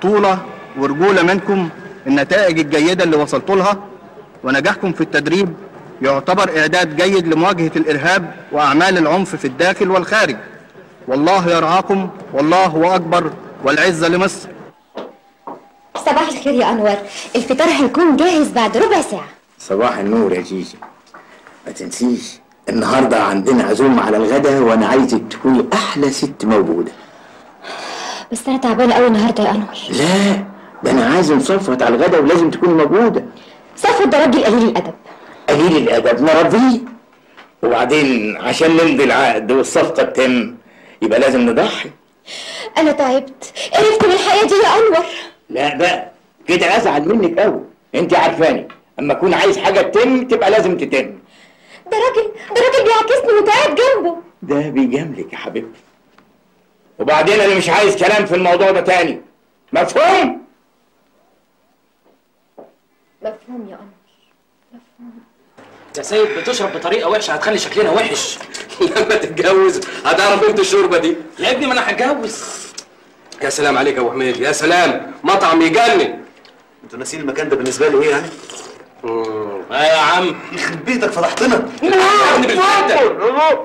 بطولة ورجولة منكم النتائج الجيدة اللي وصلتوا لها ونجاحكم في التدريب يعتبر إعداد جيد لمواجهة الإرهاب وأعمال العنف في الداخل والخارج والله يرعاكم والله هو أكبر والعزة لمصر صباح الخير يا انور الفطار هيكون جاهز بعد ربع ساعه صباح النور يا جيجي ما تنسيش النهارده عندنا عزومه على الغدا وانا عايزك تكوني احلى ست موجوده بس انا تعبانه قوي النهارده يا انور لا ده انا عازم صفوت على الغدا ولازم تكوني موجوده صفوت ده راجل قليل الادب قليل الادب نرضيه وبعدين عشان نمضي العقد والصفقه تتم يبقى لازم نضحي انا تعبت قرفت من الحياه دي يا انور لا بقى كده ازعل منك قوي انت عارفاني اما اكون عايز حاجه تتم تبقى لازم تتم ده راجل ده راجل بيعاكسني وتعب جنبه ده بيجاملك يا حبيبتي وبعدين انا مش عايز كلام في الموضوع ده تاني مفهوم مفهوم يا انور يا سيد بتشرب بطريقه وحشه هتخلي شكلنا وحش لما تتجوز هتعرف انت الشوربه دي يا ابني ما انا هتجوز يا سلام عليك يا ابو حميد يا سلام مطعم يجنن انتوا ناسين المكان ده بالنسبه لي ايه يعني؟ اه يا عم يخرب بيتك فضحتنا يا ابني بالفعل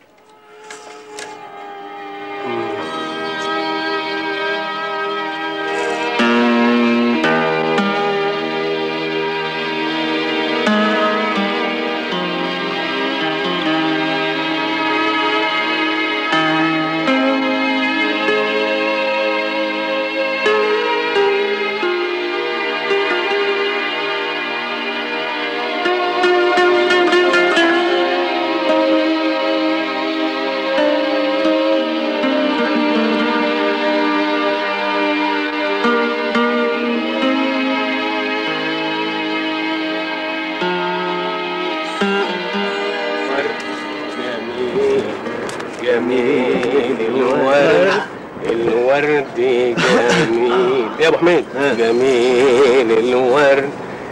جميل الورد الورد جميل يا ابو حميد جميل الورد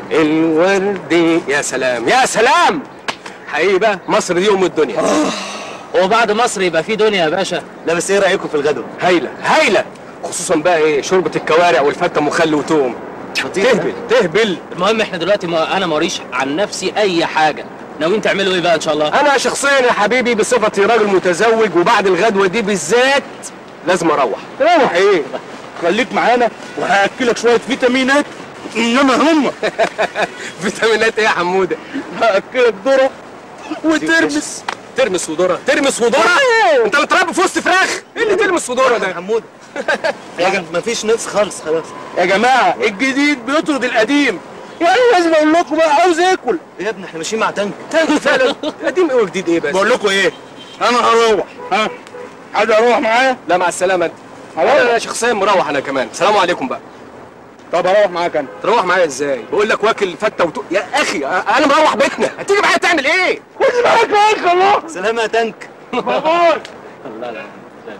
الورد يا سلام يا سلام حقيقي بقى مصر دي ام الدنيا هو بعد مصر يبقى في دنيا يا باشا لا بس ايه رايكم في الغدوه؟ هايله هايله خصوصا بقى ايه شوربه الكوارع والفته مخلي وتوم تهبل تهبل المهم احنا دلوقتي ما انا موريش عن نفسي اي حاجه ناويين تعملوا ايه بقى ان شاء الله انا شخصيا يا حبيبي بصفتي راجل متزوج وبعد الغدوه دي بالذات لازم اروح روح ايه خليك معانا وهاكلك شويه فيتامينات انما هم فيتامينات ايه يا حموده هاكلك ذره وترمس ترمس وذره ترمس وذره انت متربي في وسط فراخ ايه اللي ترمس وذره ده حمود يا جماعه مفيش نقص خالص خلاص يا جماعه الجديد بيطرد القديم يعني لازم اقول لكم بقى عاوز اكل يا ابني احنا ماشيين مع تانك تاني فعلا قديم ايه وجديد ايه بس بقول لكم ايه انا هروح ها حد هروح معايا لا مع السلامه انت انا شخصيا مروح انا كمان سلام عليكم بقى طب هروح معاك انا تروح معايا ازاي بقول لك واكل فته وتو... يا اخي انا مروح بيتنا هتيجي معايا تعمل ايه خد معاك معاك الله سلام يا تانك باي لا لا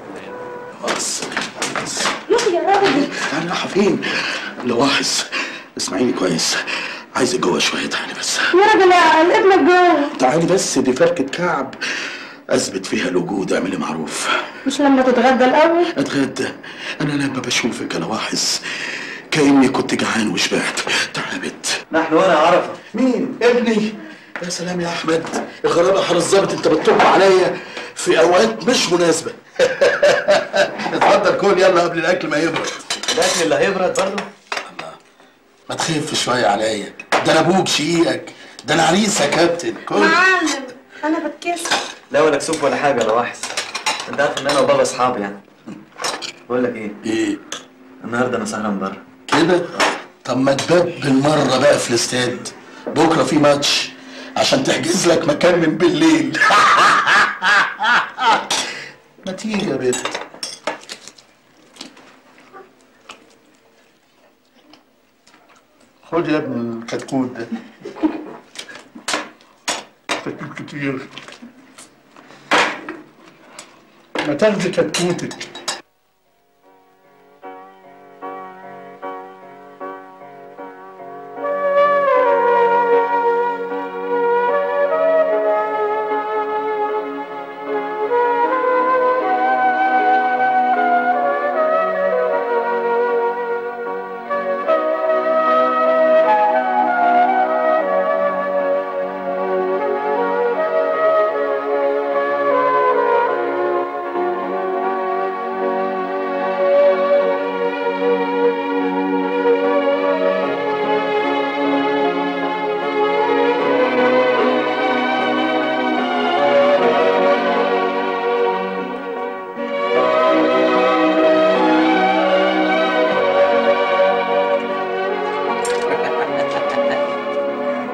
خلاص خلاص يا راجل انا رايحه فين؟ لواحظ اسمعيني كويس عايزك جوه شويه تعالي بس يا راجل ابنك جوه تعالي بس دي فركه كعب اثبت فيها الوجود اعملي معروف مش لما تتغدى الاول اتغدى انا لما بشوفك يا لواحظ كاني كنت جعان وشبعت تعبت نحن وانا عرفه مين ابني يا سلام يا احمد الغرابه حر الظابط انت بتطب عليا في اوقات مش مناسبه اتفضل كل يلا قبل الاكل ما يبرد الاكل اللي هيبرد برضه ما تخف شويه عليا ده انا ابوك شقيقك ده انا عريس يا كابتن كل معلم انا بتكسر لا ولا كسوف ولا حاجه يا واحد انت عارف ان انا وبابا اصحاب يعني بقول لك ايه ايه النهارده انا سهران بره كده طب ما تباب بالمره بقى في الاستاد بكره في ماتش عشان تحجز لك مكان من بالليل ما تيجي يا بنت خد يا ابني الكتكوت ده كتكوت كتير ما تاخدي كتكوتك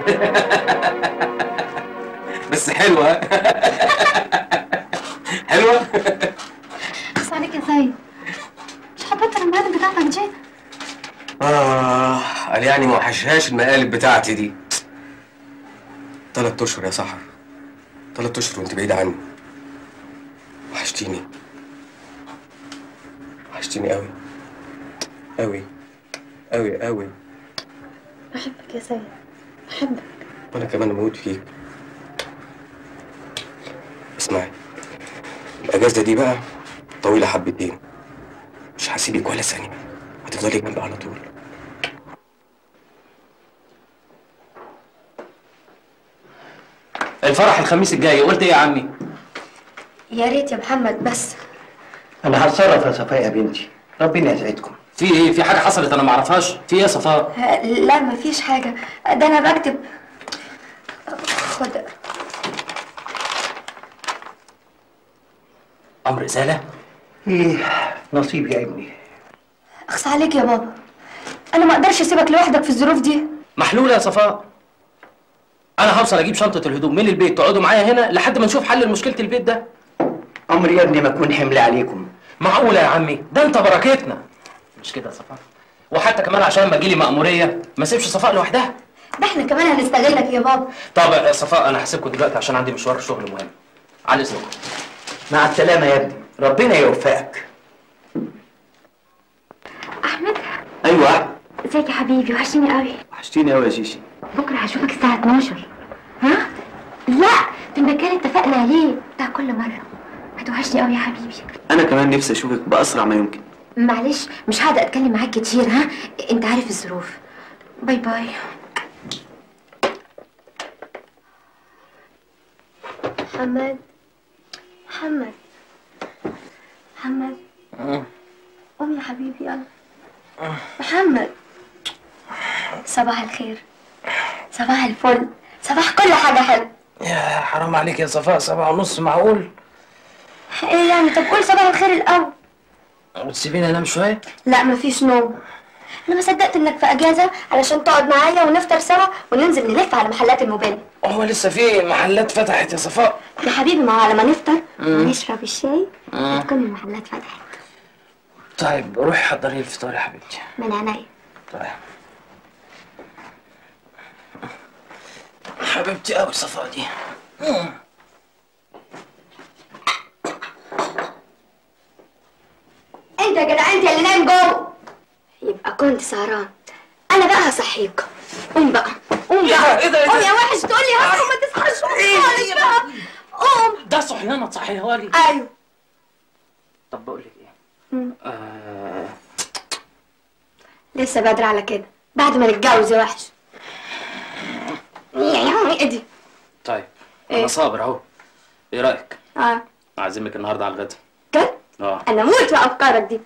بس حلوه حلوه بس عليك يا سيد مش حبيت المقالب بتاعتك دي اه قال يعني ما وحشهاش المقالب بتاعتي دي تلات اشهر يا سحر تلات اشهر وانت بعيد عني وحشتيني وحشتيني قوي قوي قوي قوي بحبك يا سيد بحبك وانا كمان بموت فيك اسمعي الاجازه دي بقى طويله حبتين مش هسيبك ولا ثانيه هتفضلي جنبي على طول الفرح الخميس الجاي قلت ايه يا عمي يا ريت يا محمد بس انا هتصرف يا صفاء يا بنتي ربنا يسعدكم في ايه في حاجه حصلت انا ما اعرفهاش في ايه يا صفاء آه، لا مفيش حاجة ده أنا بكتب خد امر ازاله ايه نصيب يا ابني أخص عليك يا بابا أنا ما أقدرش أسيبك لوحدك في الظروف دي محلوله يا صفاء انا هوصل اجيب شنطه الهدوم من البيت تقعدوا معايا هنا لحد ما نشوف حل لمشكله البيت ده امر يا ابني ما اكون حمل عليكم معقوله يا عمي ده انت بركتنا مش كده يا صفاء وحتى كمان عشان ما تجيلي مأمورية ما سيبش صفاء لوحدها ده احنا كمان هنستغلك يا بابا طب يا صفاء انا هسيبكم دلوقتي عشان عندي مشوار شغل مهم على اذنكم مع السلامه يا ابني ربنا يوفقك أحمد ايوه ازيك يا حبيبي وحشتني قوي وحشتيني قوي يا شيشي بكرة هشوفك الساعة 12 ها؟ لا في المكان اتفقنا عليه بتاع كل مرة هتوحشني قوي يا حبيبي انا كمان نفسي اشوفك باسرع ما يمكن معلش مش هقدر اتكلم معاك كتير ها انت عارف الظروف باي باي محمد محمد محمد قوم يا حبيبي يلا محمد صباح الخير صباح الفل صباح كل حاجة حلوة يا حرام عليك يا صفاء سبعة ونص معقول ايه يعني طب قول صباح الخير الأول تسيبيني انام شوية لا مفيش نوم انا ما صدقت انك في اجازه علشان تقعد معايا ونفطر سوا وننزل نلف على محلات الموبايل هو لسه في محلات فتحت يا صفاء يا حبيبي ما هو على ما نفطر ونشرب الشاي تكون المحلات فتحت طيب روحي حضري لي الفطار يا حبيبتي من عينيا طيب حبيبتي قوي صفاء دي انت يا جدع انت اللي نايم جوه يبقى كنت سهران انا بقى هصحيك قوم بقى قوم إيه ده؟ بقى إيه ده؟ إيه قوم ده؟ يا وحش تقول لي هصحى وما تصحاش خالص بقى قوم ده صحيانة تصحيها لي ايوه طب بقول لك ايه مم. آه لسه بدري على كده بعد ما نتجوز يا وحش ادي طيب إيه؟ انا صابر اهو ايه رايك اه اعزمك النهارده على الغدا كده اه انا موت في افكارك دي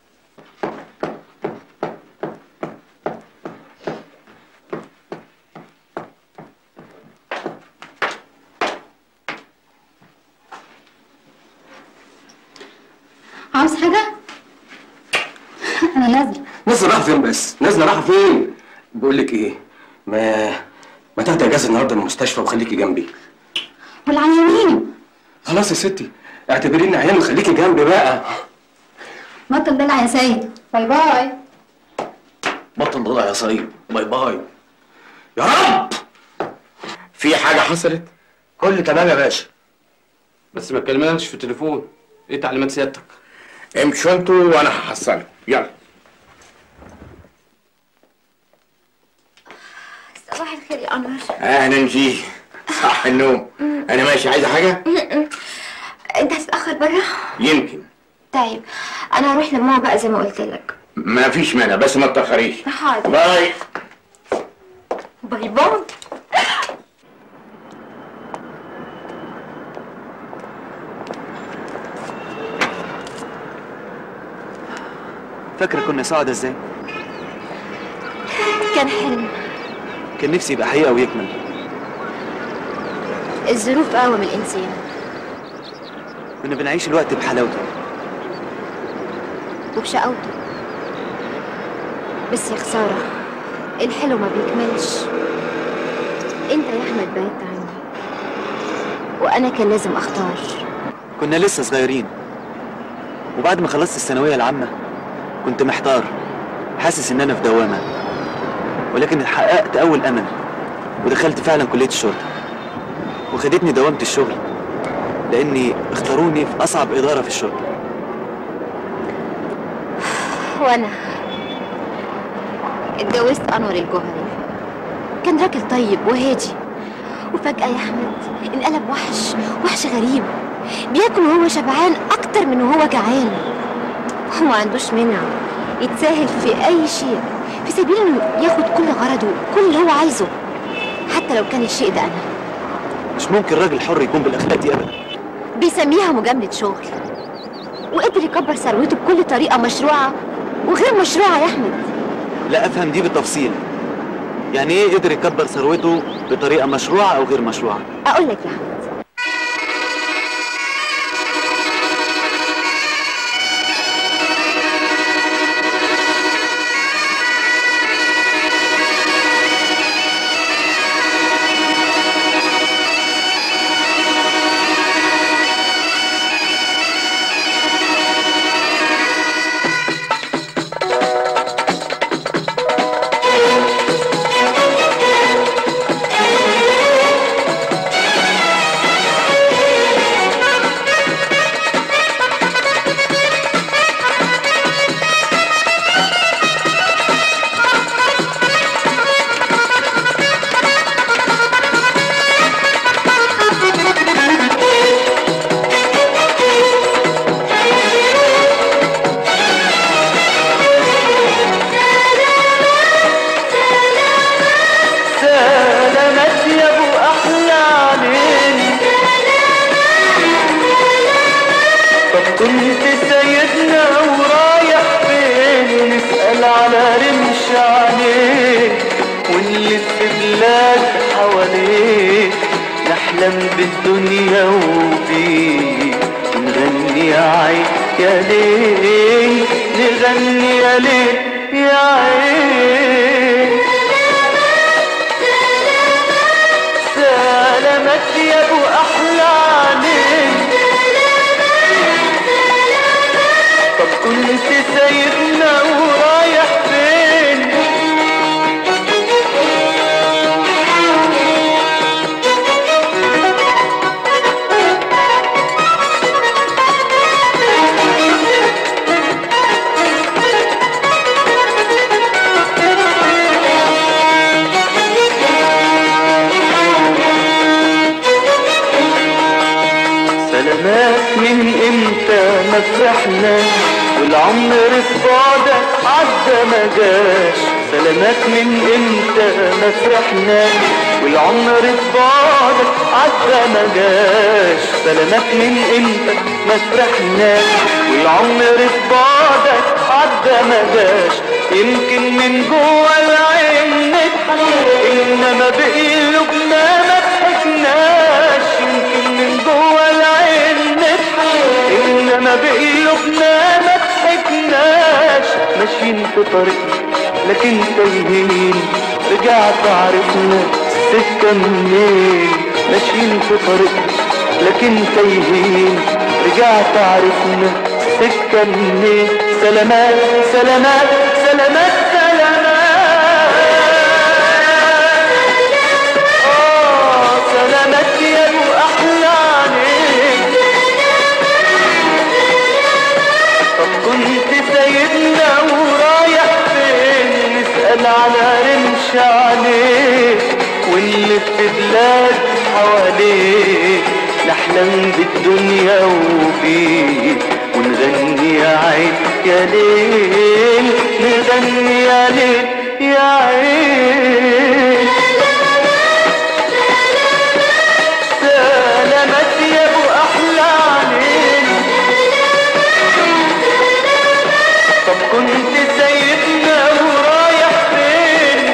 عاوز حاجة؟ أنا نازلة نازله رايحه فين بس نازله رايحه فين بقول لك ايه ما ما تاخدي اجازه النهارده من المستشفى وخليكي جنبي والعيانين خلاص يا ستي اعتبريني عيان وخليكي جنبي بقى بطل دلع يا سيد باي باي بطل ضلع يا صريف باي باي يا رب في حاجه حصلت كله تمام يا باشا بس ما تكلمناش في التليفون ايه تعليمات سيادتك امشوا انتوا وانا هحصلك يلا صباح الخير يا أنور اهلا جي صح النوم انا ماشي عايزه حاجه أنت هتتأخر برا؟ يمكن طيب أنا هروح لماما بقى زي ما قلت لك ما فيش مانع بس ما تاخريش حاضر باي باي باي فاكرة كنا سعداء ازاي؟ كان حلم كان نفسي يبقى حقيقة ويكمل الظروف قوم الإنسان كنا بنعيش الوقت بحلاوته وبشقاوته بس يا خسارة الحلو ما بيكملش انت يا احمد بعدت عني وانا كان لازم اختار كنا لسه صغيرين وبعد ما خلصت الثانوية العامة كنت محتار حاسس ان انا في دوامة ولكن حققت اول امل ودخلت فعلا كلية الشرطة وخدتني دوامة الشغل لاني اختاروني في اصعب ادارة في الشرطة وانا اتجوزت انور الجوهري كان راجل طيب وهادي وفجأة يا أحمد انقلب وحش وحش غريب بياكل وهو شبعان أكتر من وهو جعان وما عندوش منع يتساهل في أي شيء في سبيل إنه ياخد كل غرضه كل اللي هو عايزه حتى لو كان الشيء ده أنا مش ممكن راجل حر يكون بالاخلاق دي ابدا بيسميها مجاملة شغل وقدر يكبر ثروته بكل طريقة مشروعة وغير مشروعة يا أحمد لا افهم دي بالتفصيل يعني ايه قدر يكبر ثروته بطريقة مشروعة او غير مشروعة أقول لك يا أحمد سلامات يا ابو احلى علينا طب كنت سيدنا ورايح فين نسأل على رمش عليك ونلف بلاد حواليك نحلم بالدنيا وبيك نغني يا عين يا ليل نغني يا ليل يا عين سلامات يا ابو احلى عليك طب كنت سايبنا ورايح فين سلامات من امتى ما فرحنا والعمر في بعدك عدى ما جاش سلامات من امتى ما فرحنا والعمر في بعدك عدى ما جاش سلامات من امتى ما فرحنا والعمر في بعدك عدى ما جاش يمكن من جوه العين نضحك انما بقلوبنا ما ضحكناش يمكن من جوه العين نضحك انما بقلوبنا ما ضحكناش ماشيين في طريقنا لكن تايهين رجعت عرفنا السكة منين ماشيين في طريقنا لكن تايهين رجعت عرفنا السكة منين سلامات سلامات سلامات سلامات آه سلامات يا ابو احلى عليك طب كنت سيدنا ورايح فين نسأل على رمش عليك ونلف بلاد حواليك نحلم بالدنيا وبيك ونغني يا عين يا ليل نغني يا ليل يا عين سلامات يا ابو احلى عليك طب كنت سيدنا ورايح فين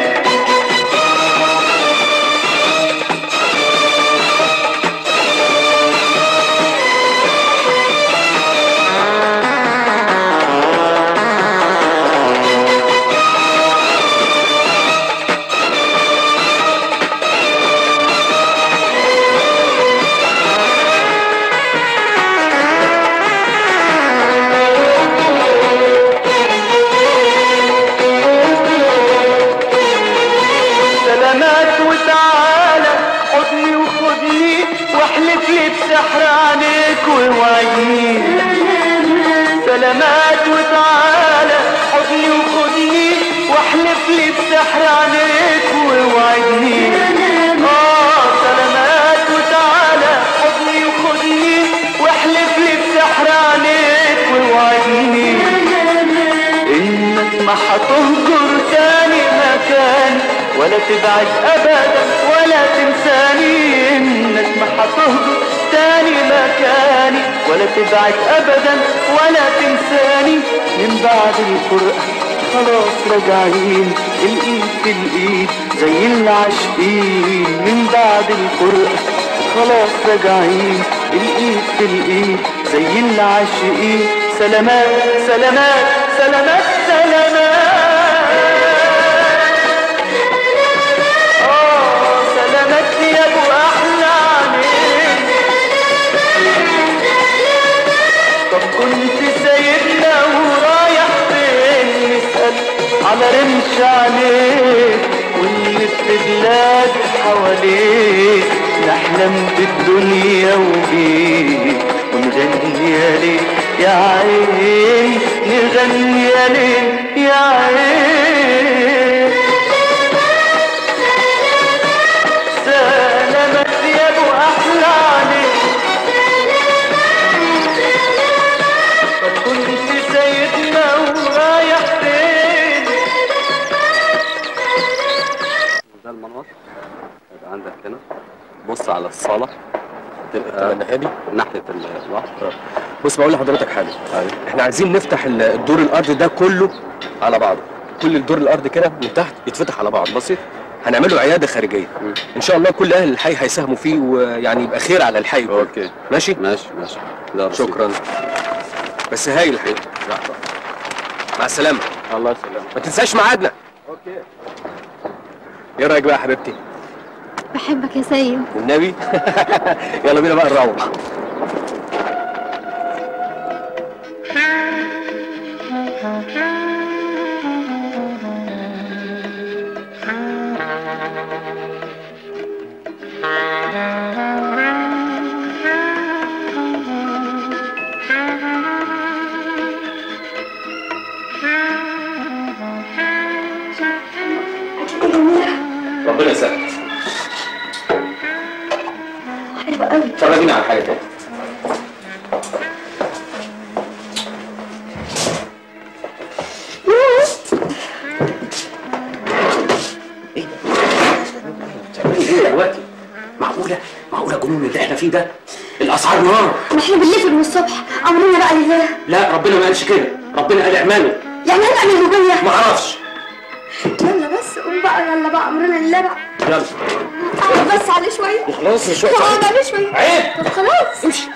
واحلف لي بسحر عليك ووعدني سلامات وتعالى حضني وخدني واحلف لي بسحر عليك ووعدني اه سلامات وتعالى حضني وخدني واحلف لي بسحر عليك ووعدني انك ما هتهجر تاني مكان ولا تبعد ابدا ولا تنساني انك ما هتهجر تاني مكاني ولا تبعد ابدا ولا تنساني من بعد الفرقه خلاص راجعين الايد في الايد زي العاشقين من بعد الفرقه خلاص راجعين الايد في الايد زي العاشقين سلامات سلامات سلامات سلامات آه سلامات يا ابو احلى عينين طب كنت سايبنا ورايح فين نسأل على رمش عليك ونلف بلاد حواليك نحلم بالدنيا وبيك ونغني يا ليل يا عين نغني يا ليل يا عين سلامات يا ابو احلى عليك طب كنت سايبنا ورايح فين ده المنور يبقى عندك هنا بص على الصالة تبقى الناحية دي ناحية البحر بص بقول لحضرتك حاجه احنا عايزين نفتح ال- الدور الارضي ده كله على بعضه كل الدور الارضي كده من تحت يتفتح على بعض بسيط هنعمله عياده خارجيه ان شاء الله كل اهل الحي هيساهموا فيه ويعني يبقى خير على الحي كله. اوكي ماشي ماشي ماشي ده رصيد. شكرا بس هايل الحقيقه مع السلامه الله يسلمك ما تنساش ميعادنا اوكي ايه رايك بقى يا حبيبتي بحبك يا سيد والنبي يلا بينا بقى نروح ربنا يسلمك حلوة قوي فرجينا على حاجه تاني بتعملي ايه دلوقتي؟ معقولة؟ معقولة الجنون اللي احنا فيه ده؟ الأسعار نار ما احنا بنلف من الصبح امرنا بقى لله لا ربنا ما قالش كده ربنا قال اعملوا يعني هنعمل رجولة ما اعرفش يلا بس قوم بقى يلا بقى امرنا لله بقى يلا اقعد بس عليه شوية خلاص مش وقت اقعد عليه شوية عيب طب خلاص امشي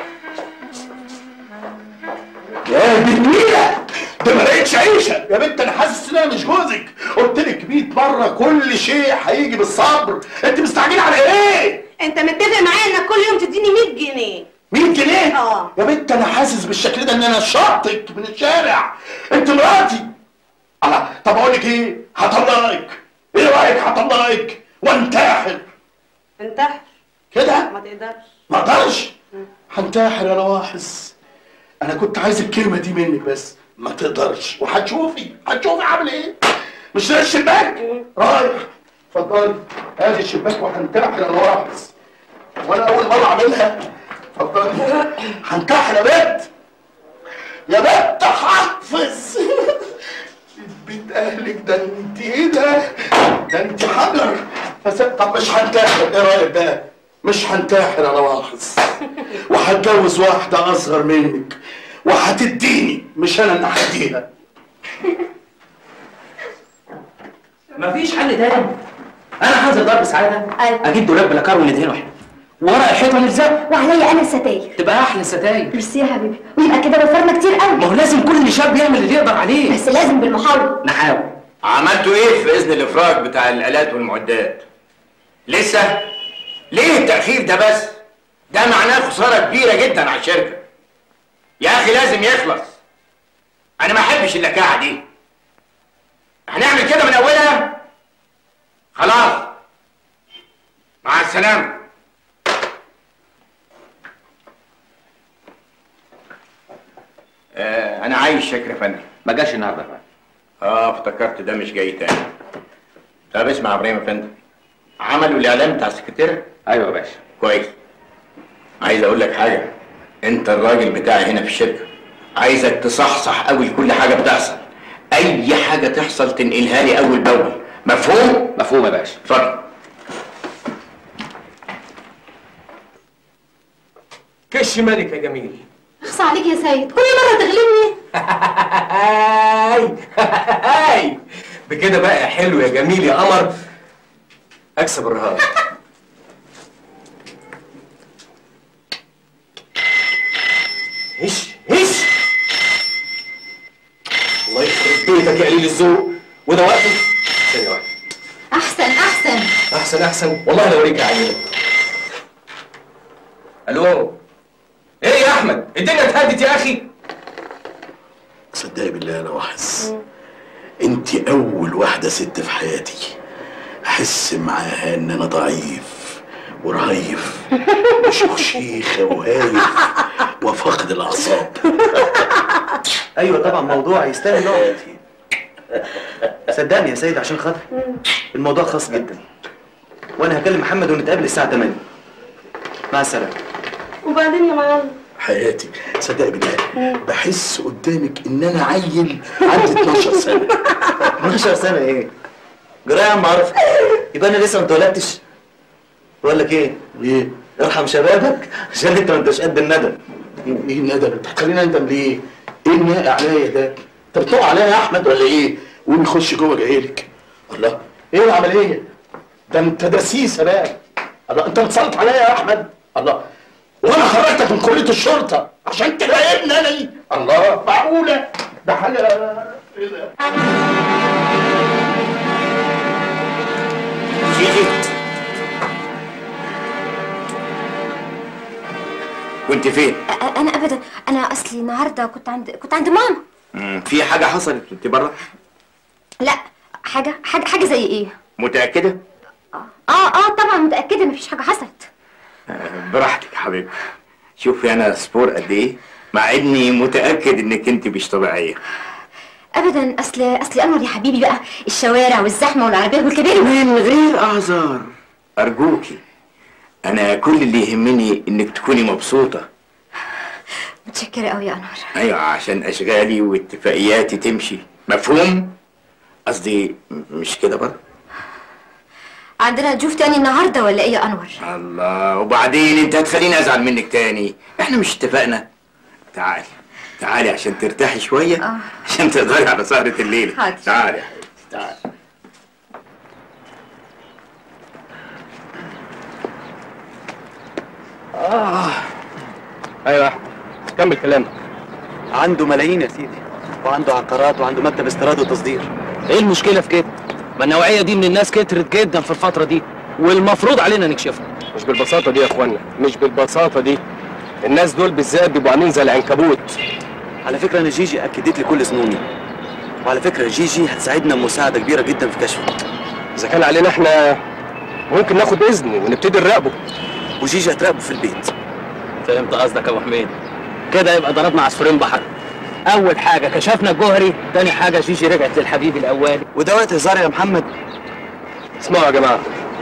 يا بنيلة ده ما لقيتش عيشة يا بنت انا حاسس ان انا مش جوزك قلت لك 100 مرة كل شيء هيجي بالصبر انت مستعجلة على ايه؟ انت متفق معايا انك كل يوم تديني 100 جنيه 100 جنيه؟ اه يا بنت انا حاسس بالشكل ده ان انا شاطك من الشارع انت مراتي الله طب اقول لك ايه؟ هطلقك ايه رايك هطلقك وانتحر انتحر كده؟ ما تقدرش ما اقدرش هنتحر يا رواحس انا كنت عايز الكلمه دي منك بس ما تقدرش وهتشوفي هتشوفي عامل ايه مش ده الشباك رايح اتفضلي ادي الشباك وهنتحر يا رواحس وانا اول مره اعملها اتفضلي هنتحر يا بنت يا بنت حافظ بيت اهلك ده انت ايه ده ده انت حجر بس طب مش هنتحر ايه رايك بقى مش هنتحر انا واحظ وهتجوز واحده اصغر منك وهتديني مش انا اللي هديها مفيش حل تاني انا هنزل ضرب ساعتها اجيب دولاب بلاكار وندهنه احنا ورق الحيطه نلزقه وعليا انا الستاير تبقى احلى ستاير ميرسي يا حبيبي ويبقى كده وفرنا كتير قوي ما هو لازم كل شاب يعمل اللي يقدر عليه بس لازم بالمحاولة نحاول عملتوا ايه في اذن الافراج بتاع الالات والمعدات لسه ليه التاخير ده بس ده معناه خساره كبيره جدا على الشركه يا اخي لازم يخلص انا ما احبش اللكاعه دي هنعمل كده من اولها خلاص مع السلامه آه انا عايز شكر يا فندم ما جاش النهارده يا فندم اه افتكرت ده مش جاي تاني طب اسمع يا ابراهيم يا فندم عملوا الاعلان بتاع السكرتيره ايوه يا باشا كويس عايز اقول لك حاجه انت الراجل بتاعي هنا في الشركه عايزك تصحصح قوي كل حاجه بتحصل اي حاجه تحصل تنقلها لي اول باول مفهوم مفهوم يا باشا اتفضل كش ملك يا جميل اخصى عليك يا سيد كل مرة تغلبني هاي هاي بكده بقى يا حلو يا جميل يا قمر اكسب الرهان هش هش الله يخرب بيتك يا قليل الذوق وده وقته ثانية واحدة احسن احسن احسن احسن والله انا اوريك يا عينك الو ايه يا احمد الدنيا اتهدت يا اخي صدقني بالله انا واحس انت اول واحده ست في حياتي احس معاها ان انا ضعيف ورهيف وشيخه وهايف وفاقد الاعصاب ايوه طبعا موضوع يستاهل وقت صدقني يا سيد عشان خاطر الموضوع خاص جدا وانا هكلم محمد ونتقابل الساعه 8 مع السلامه وبعدين يا معلم حياتي صدقني بالله بحس قدامك ان انا عيل عندي 12 سنه 12 سنه ايه جرايه يا عم عرف يبقى انا لسه ما اتولدتش بقول لك ايه ايه ارحم شبابك عشان انت ما انتش قد الندم ايه الندم انت هتخليني اندم ليه ايه الناقع عليا ده انت بتقع عليا يا احمد ولا ايه قوم نخش جوه جايلك الله ايه العمليه ده انت دسيسه بقى الله انت بتسلط عليا يا احمد الله وانا خرجتك من كليه الشرطه عشان تراقبني انا دي الله معقوله ده حاجه ايه ده جيجي كنت فين؟ أ- انا ابدا انا اصلي النهارده كنت عند كنت عند ماما مم، في حاجه حصلت وانت بره لا حاجه حاجه حاجه زي ايه متاكده؟ اه اه طبعا متاكده مفيش حاجه حصلت آه، براحتك يا حبيبي شوفي انا سبور قد ايه مع اني متاكد انك انت مش طبيعيه ابدا اصل اصل انور يا حبيبي بقى الشوارع والزحمه والعربيات والكباري من غير اعذار ارجوكي انا كل اللي يهمني انك تكوني مبسوطه متشكره قوي يا انور ايوه عشان اشغالي واتفاقياتي تمشي مفهوم قصدي م- مش كده برضه عندنا ضيوف تاني النهارده ولا ايه يا انور الله وبعدين انت هتخليني ازعل منك تاني احنا مش اتفقنا تعالي تعالي عشان ترتاحي شويه آه. عشان تقدري على سهره الليل حاضر. تعالي يا حبيبتي تعالي اه ايوه يا احمد كمل كلامك عنده ملايين يا سيدي وعنده عقارات وعنده مكتب استيراد وتصدير ايه المشكله في كده ما النوعيه دي من الناس كترت جدا في الفتره دي والمفروض علينا نكشفها مش بالبساطه دي يا اخوانا مش بالبساطه دي الناس دول بالذات بيبقوا عاملين زي العنكبوت على فكره انا جيجي اكدت لي كل ظنوني وعلى فكره جيجي هتساعدنا مساعده كبيره جدا في كشفه اذا كان علينا احنا ممكن ناخد اذن ونبتدي نراقبه وجيجي هتراقبه في البيت فهمت قصدك يا ابو حميد كده يبقى ضربنا عصفورين بحر اول حاجه كشفنا الجوهري تاني حاجه جيجي رجعت للحبيب الاولي وده وقت هزار يا محمد اسمعوا يا جماعه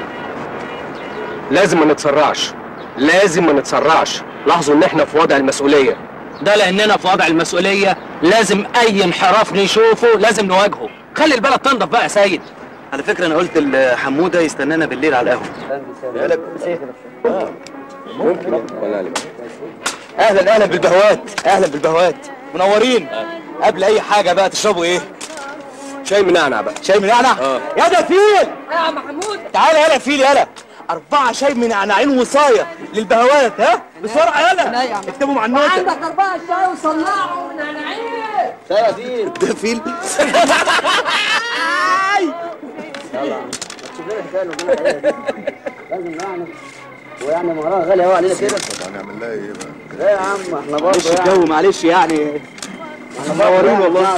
لازم ما نتسرعش لازم ما نتسرعش لاحظوا ان احنا في وضع المسؤوليه ده لاننا في وضع المسؤوليه لازم اي انحراف نشوفه لازم نواجهه خلي البلد تنضف بقى يا سيد على فكره انا قلت لحموده يستنانا بالليل على القهوه اهلا اهلا بالبهوات اهلا بالبهوات منورين قبل اي حاجه بقى تشربوا ايه شاي منعنع بقى شاي من نعنع يا ده فيل يا عم محمود تعالى يلا فيل يلا أربعة شاي من نعناعين وصاية للبهوات ها بسرعة يلا اكتبوا مع النوتة عندك أربعة شاي وصنعوا ونعناعين شاي يا فيل ده فيل لازم نعمل ويعني مهرها غالي قوي علينا كده هنعمل لها ايه بقى؟ لا يا عم احنا برضه معلش الجو معلش يعني احنا منورين والله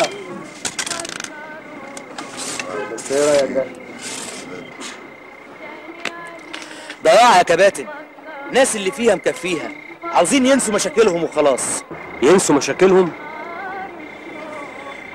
بس ايه رايك ده؟ ضياع يا كباتن الناس اللي فيها مكفيها عاوزين ينسوا مشاكلهم وخلاص ينسوا مشاكلهم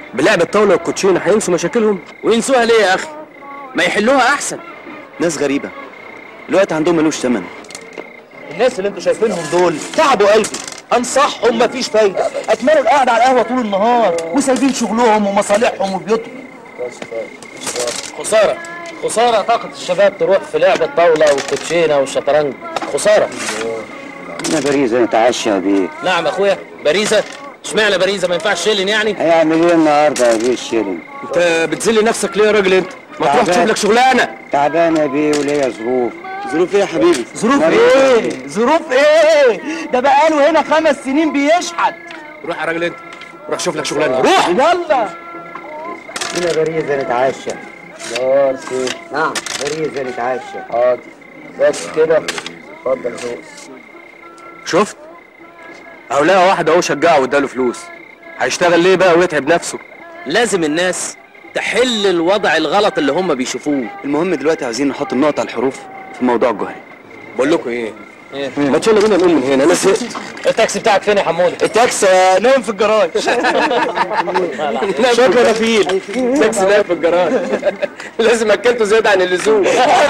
بلعب الطاوله والكوتشينه هينسوا مشاكلهم وينسوها ليه يا اخي ما يحلوها احسن ناس غريبة الوقت عندهم ملوش ثمن الناس اللي انتوا شايفينهم دول تعبوا قلبي انصحهم مفيش فايده اتمنى القعده على القهوه طول النهار وسايبين شغلهم ومصالحهم وبيوتهم خساره خساره طاقه الشباب تروح في لعب الطاوله والكوتشينه والشطرنج خساره انا باريزة نتعشى بيه نعم اخويا باريزه اشمعنى باريزه ما ينفعش شيلن يعني هيعمل ايه النهارده يا بيه الشيلن انت بتذل نفسك ليه يا راجل انت ما تروح تعبان. تشوف لك شغلانه تعبان يا بيه وليا ظروف ظروف ايه يا حبيبي ظروف ايه ظروف ايه ده بقاله هنا خمس سنين بيشحت روح يا راجل انت روح شوف لك شغلانه روح يلا هنا باريزة نتعشى بارسي نعم باريزة نتعشى حاضر بس كده اتفضل هو شفت اهو لقى واحد اهو شجعه واداله فلوس هيشتغل ليه بقى ويتعب نفسه لازم الناس تحل الوضع الغلط اللي هم بيشوفوه المهم دلوقتي عايزين نحط النقط على الحروف في موضوع الجوهري بقول لكم ايه ما تشيلوا بينا نقوم من هنا انا زهقت التاكسي بتاعك فين يا حموده التاكسي نايم في الجراج شكرا يا فيل تاكسي نايم في الجراج لازم اكلته زياده عن اللزوم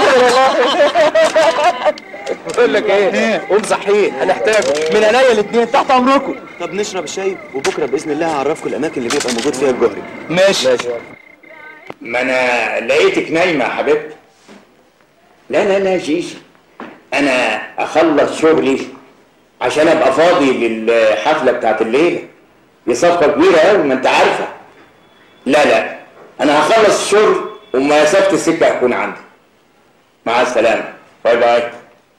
بقول لك ايه قوم صحيه هنحتاجه من عينيا الاثنين تحت امركم طب نشرب الشاي وبكره باذن الله هعرفكم الاماكن اللي بيبقى موجود فيها الجوهري ماشي ما انا لقيتك نايمه يا حبيبتي لا لا لا جيجي انا اخلص شغلي عشان ابقى فاضي للحفله بتاعت الليله دي صفقه كبيره قوي ما انت عارفه لا لا انا هخلص الشغل ومسافه السكه هتكون عندي مع السلامه باي باي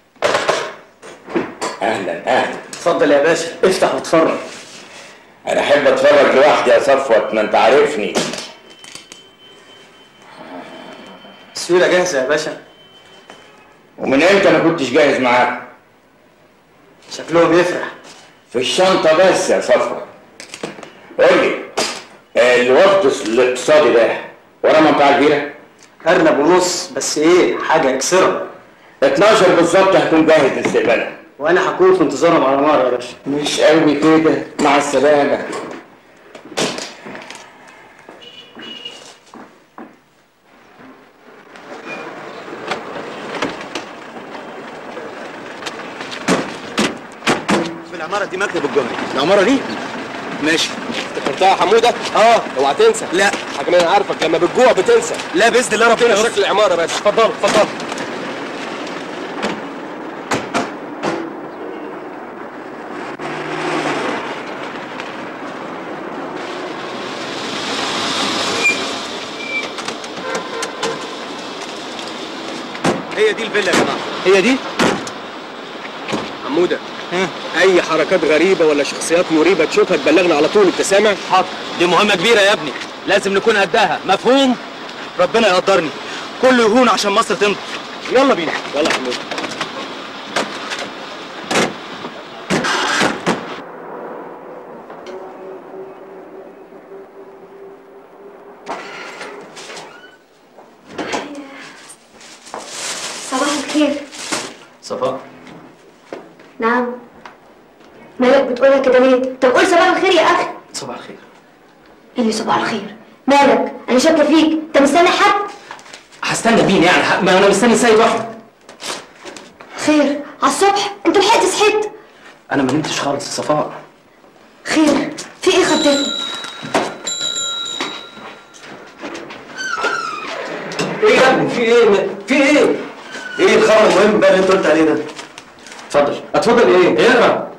اهلا اهلا اتفضل يا باشا افتح واتفرج انا احب اتفرج لوحدي يا صفوت ما انت عارفني السيوله جاهزه يا باشا ومن امتى ما كنتش جاهز معاك شكلهم يفرح في الشنطة بس يا صفوة قول لي الوفد الاقتصادي ده ورا منطقة كبيرة؟ ارنب ونص بس ايه حاجه يكسرها 12 بالظبط هكون جاهز لاستقبالها وانا هكون في انتظارهم على نار يا باشا مش قوي كده مع السلامة في العماره دي مكتب الجوهري العماره دي ماشي افتكرتها يا حموده اه اوعى تنسى لا حاجه انا عارفك لما بتجوع بتنسى لا باذن الله ربنا ربنا شكل العماره بس اتفضل اتفضل هي دي الفيلا يا جماعه هي دي حموده اي حركات غريبه ولا شخصيات مريبه تشوفها تبلغنا على طول انت سامع حاضر دي مهمه كبيره يا ابني لازم نكون قدها مفهوم ربنا يقدرني كله يهون عشان مصر تنضف يلا بينا يلا يا حموده صباح الخير صفاء نعم مالك بتقولها كده ليه؟ طب قول صباح الخير يا اخي صباح الخير ايه اللي صباح الخير؟ مالك؟ انا شاكه فيك، انت مستني حد؟ هستنى مين يعني ه- ما انا مستني سيد واحده خير على الصبح انت لحقت صحيت انا ما نمتش خالص يا صفاء خير في ايه خطتني؟ ايه يا ابني في ايه ما- في ايه ايه الخبر المهم بقى اللي انت قلت عليه ده اتفضل اتفضل ايه اقرا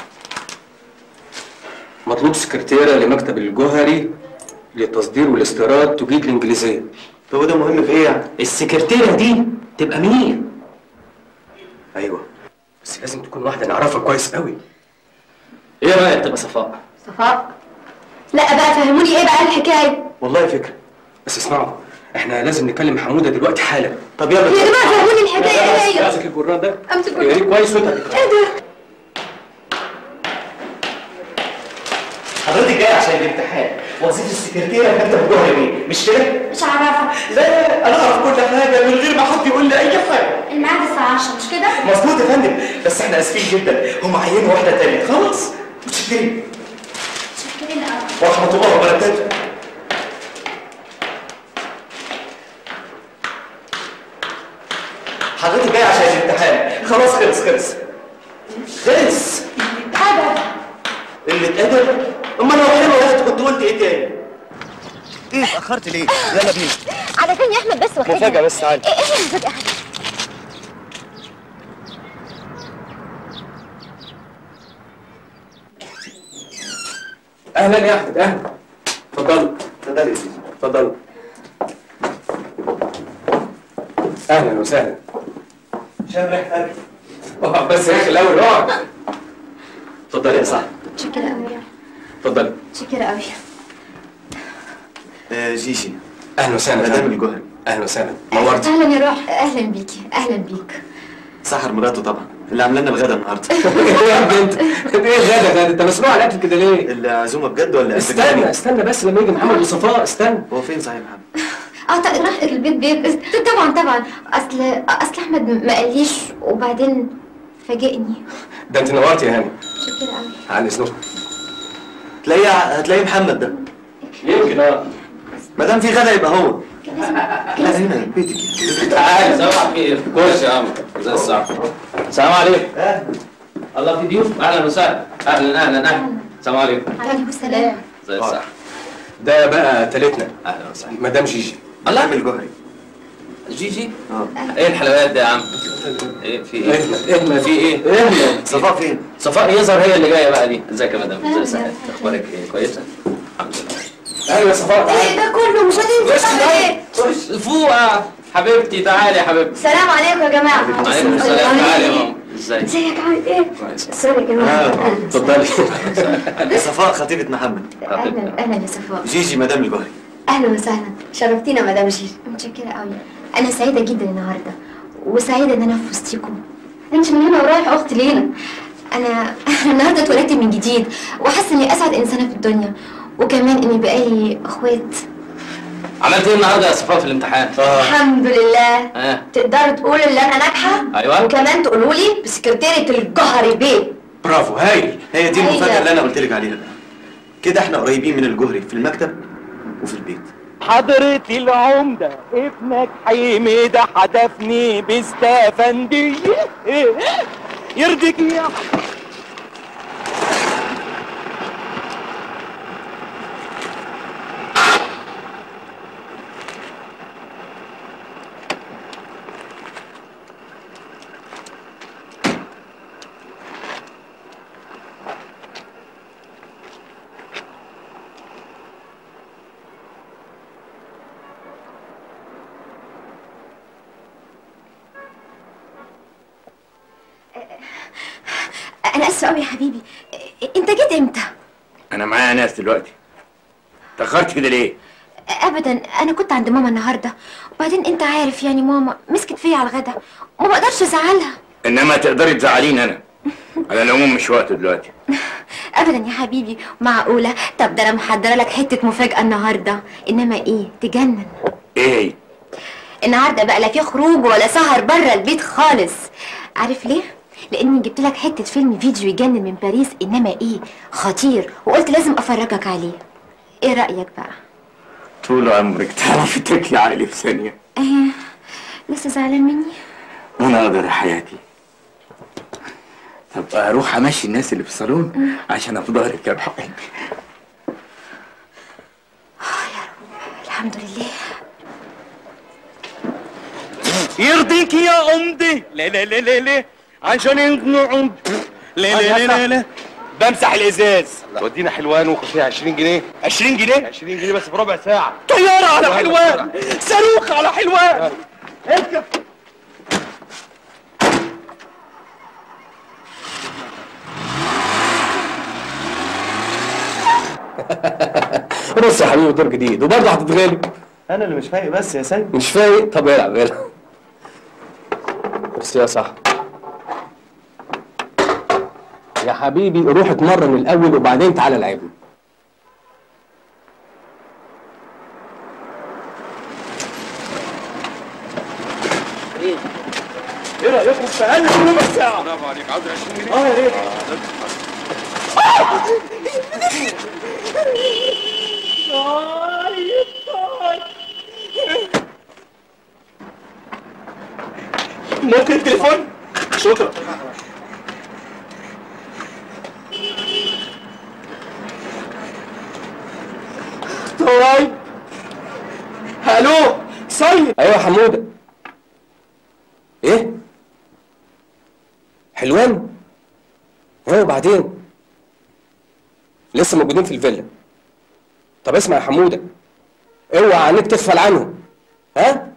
مطلوب سكرتيره لمكتب الجوهري للتصدير والاستيراد تجيد الانجليزيه طب وده مهم في ايه يعني السكرتيره دي تبقى مين ايوه بس لازم تكون واحده نعرفها كويس قوي ايه رايك تبقى صفاء صفاء لا بقى فهموني ايه بقى الحكايه؟ والله فكره بس اسمعوا احنا لازم نكلم حموده دلوقتي حالا طب يلا يا جماعه فهموني الحكايه ايه هي؟ امسك الجران ده امسك اقريه كويس وانت هتقراه. ايه ده؟ حضرتك جاي عشان الامتحان وظيفه السكرتيره في مكتب الجوهري ايه مش كده؟ مش عارفه لا انا اعرف كل حاجه من غير ما حد يقول لي اي حاجه الميعاد الساعه 10 مش كده؟ مظبوط يا فندم بس احنا اسفين جدا هم عينوا واحده تانية خلاص متشكرين شكرا قوي ورحمه الله وبركاته حضرتك جاي عشان الامتحان خلاص خلص خلص خلص ابدا اللي اتقدر امال لو حلو يا اختي كنت قلت ايه تاني ايه اتاخرت ليه يلا بينا علشان يا احمد بس واخدها مفاجأة بس تعالي. ايه ايه المفاجأة يا حبيبي؟ اهلا يا احمد اهلا اتفضل اتفضل يا سيدي اتفضل اهلا وسهلا شام ريحه اكل اقعد بس يا اخي الاول اقعد اتفضل يا صاحبي شكرا قوي اتفضل شكرا قوي آه جيجي اهلا وسهلا مدام الجوهري اهلا وسهلا نورت اهلا يا روح اهلا بيكي اهلا بيك سحر مراته طبعا اللي عامله لنا الغدا النهارده يا ابني انت انت ايه غدا غدا انت مسموع على الاكل كده ليه؟ العزومه بجد ولا استنى استنى بس لما يجي محمد وصفاء استنى هو فين صحيح محمد؟ اه طيب راح البيت بيت طبعا طبعا اصل اصل احمد ما قاليش وبعدين فاجئني ده انت نورت يا هاني شكرا قوي على اذنكم تلاقيه هتلاقيه محمد ده يمكن اه ما دام في غدا يبقى هو لا هنا بيتك تعالى صباح الخير كويس يا عم زي الصح السلام عليكم الله في ضيوف اهلا وسهلا اهلا اهلا اهلا السلام عليكم عليكم السلام زي الصح ده بقى تالتنا اهلا وسهلا مدام جيجي الله عامل جوهري جيجي ايه الحلويات دي يا عم ايه في ايه اهلا اهلا في ايه صفاء فين؟ صفاء يظهر هي اللي جايه بقى دي ازيك يا مدام ازي سهلا اخبارك ايه كويسه الحمد لله اهلا يا صفاء ايه ده كله مش هتنسى تعمل ايه فوق حبيبتي تعالي يا حبيبتي السلام عليكم يا جماعه عليكم السلام تعالي يا ماما ازيك ازيك عامل ايه؟ سوري يا جماعه اتفضلي صفاء خطيبة محمد اهلا اهلا يا صفاء جيجي مدام الجوهري اهلا وسهلا شرفتينا مدام جيجي متشكره قوي انا سعيده جدا النهارده وسعيده ان انا في وسطيكم انت من هنا ورايح اختي لينا انا النهارده اتولدت من جديد وحاسه اني اسعد انسانه في الدنيا وكمان اني بقالي اخوات عملت ايه النهارده يا صفاء في الامتحان؟ الحمد لله اه تقدروا تقولوا ان انا ناجحه ايوه وكمان تقولوا لي بسكرتيره الجهري بيه برافو هايل هي دي هايلة. المفاجأة اللي أنا قلت لك عليها بقى كده احنا قريبين من الجهري في المكتب وفي البيت حضرة العمدة ابنك حميدة حدفني باستفندية يرضيك يا انا اسفه قوي يا حبيبي انت جيت امتى انا معايا ناس دلوقتي تاخرت كده ليه ابدا انا كنت عند ماما النهارده وبعدين انت عارف يعني ماما مسكت فيا على الغدا وما بقدرش ازعلها انما تقدري تزعليني انا على العموم مش وقته دلوقتي ابدا يا حبيبي معقوله طب ده انا محضره لك حته مفاجاه النهارده انما ايه تجنن ايه هي النهارده بقى لا في خروج ولا سهر بره البيت خالص عارف ليه لاني جبت لك حته فيلم فيديو يجنن من باريس انما ايه خطير وقلت لازم افرجك عليه ايه رايك بقى طول عمرك تعرفي تاكلي عقلي في ثانيه ايه لسه زعلان مني وانا اقدر يا حياتي طب اروح امشي الناس اللي في الصالون عشان ابقى ظهرك يا روح قلبي الحمد لله يرضيك يا عمدة لا لا لا لا لا عشان يقنعوا لا لا لا لا لا بمسح الازاز ودينا حلوان وخد فيها 20 جنيه 20 جنيه 20 جنيه بس بربع ساعة طيارة على حلوان صاروخ على حلوان اركب بص يا حبيبي دور جديد وبرضه هتتغلب أنا اللي مش فايق بس يا سيد مش فايق طب العب العب بس يا صح يا حبيبي روح اتمرن الاول وبعدين تعالى لعبني ايه رايكم في اقل من ربع ساعه برافو عليك عاوز 20 جنيه اه يا ريت ممكن التليفون شكرا طيب الو سيد ايوه يا حموده ايه حلوان ايوه وبعدين لسه موجودين في الفيلا طب اسمع يا حموده اوعى عينيك تغفل عنهم ها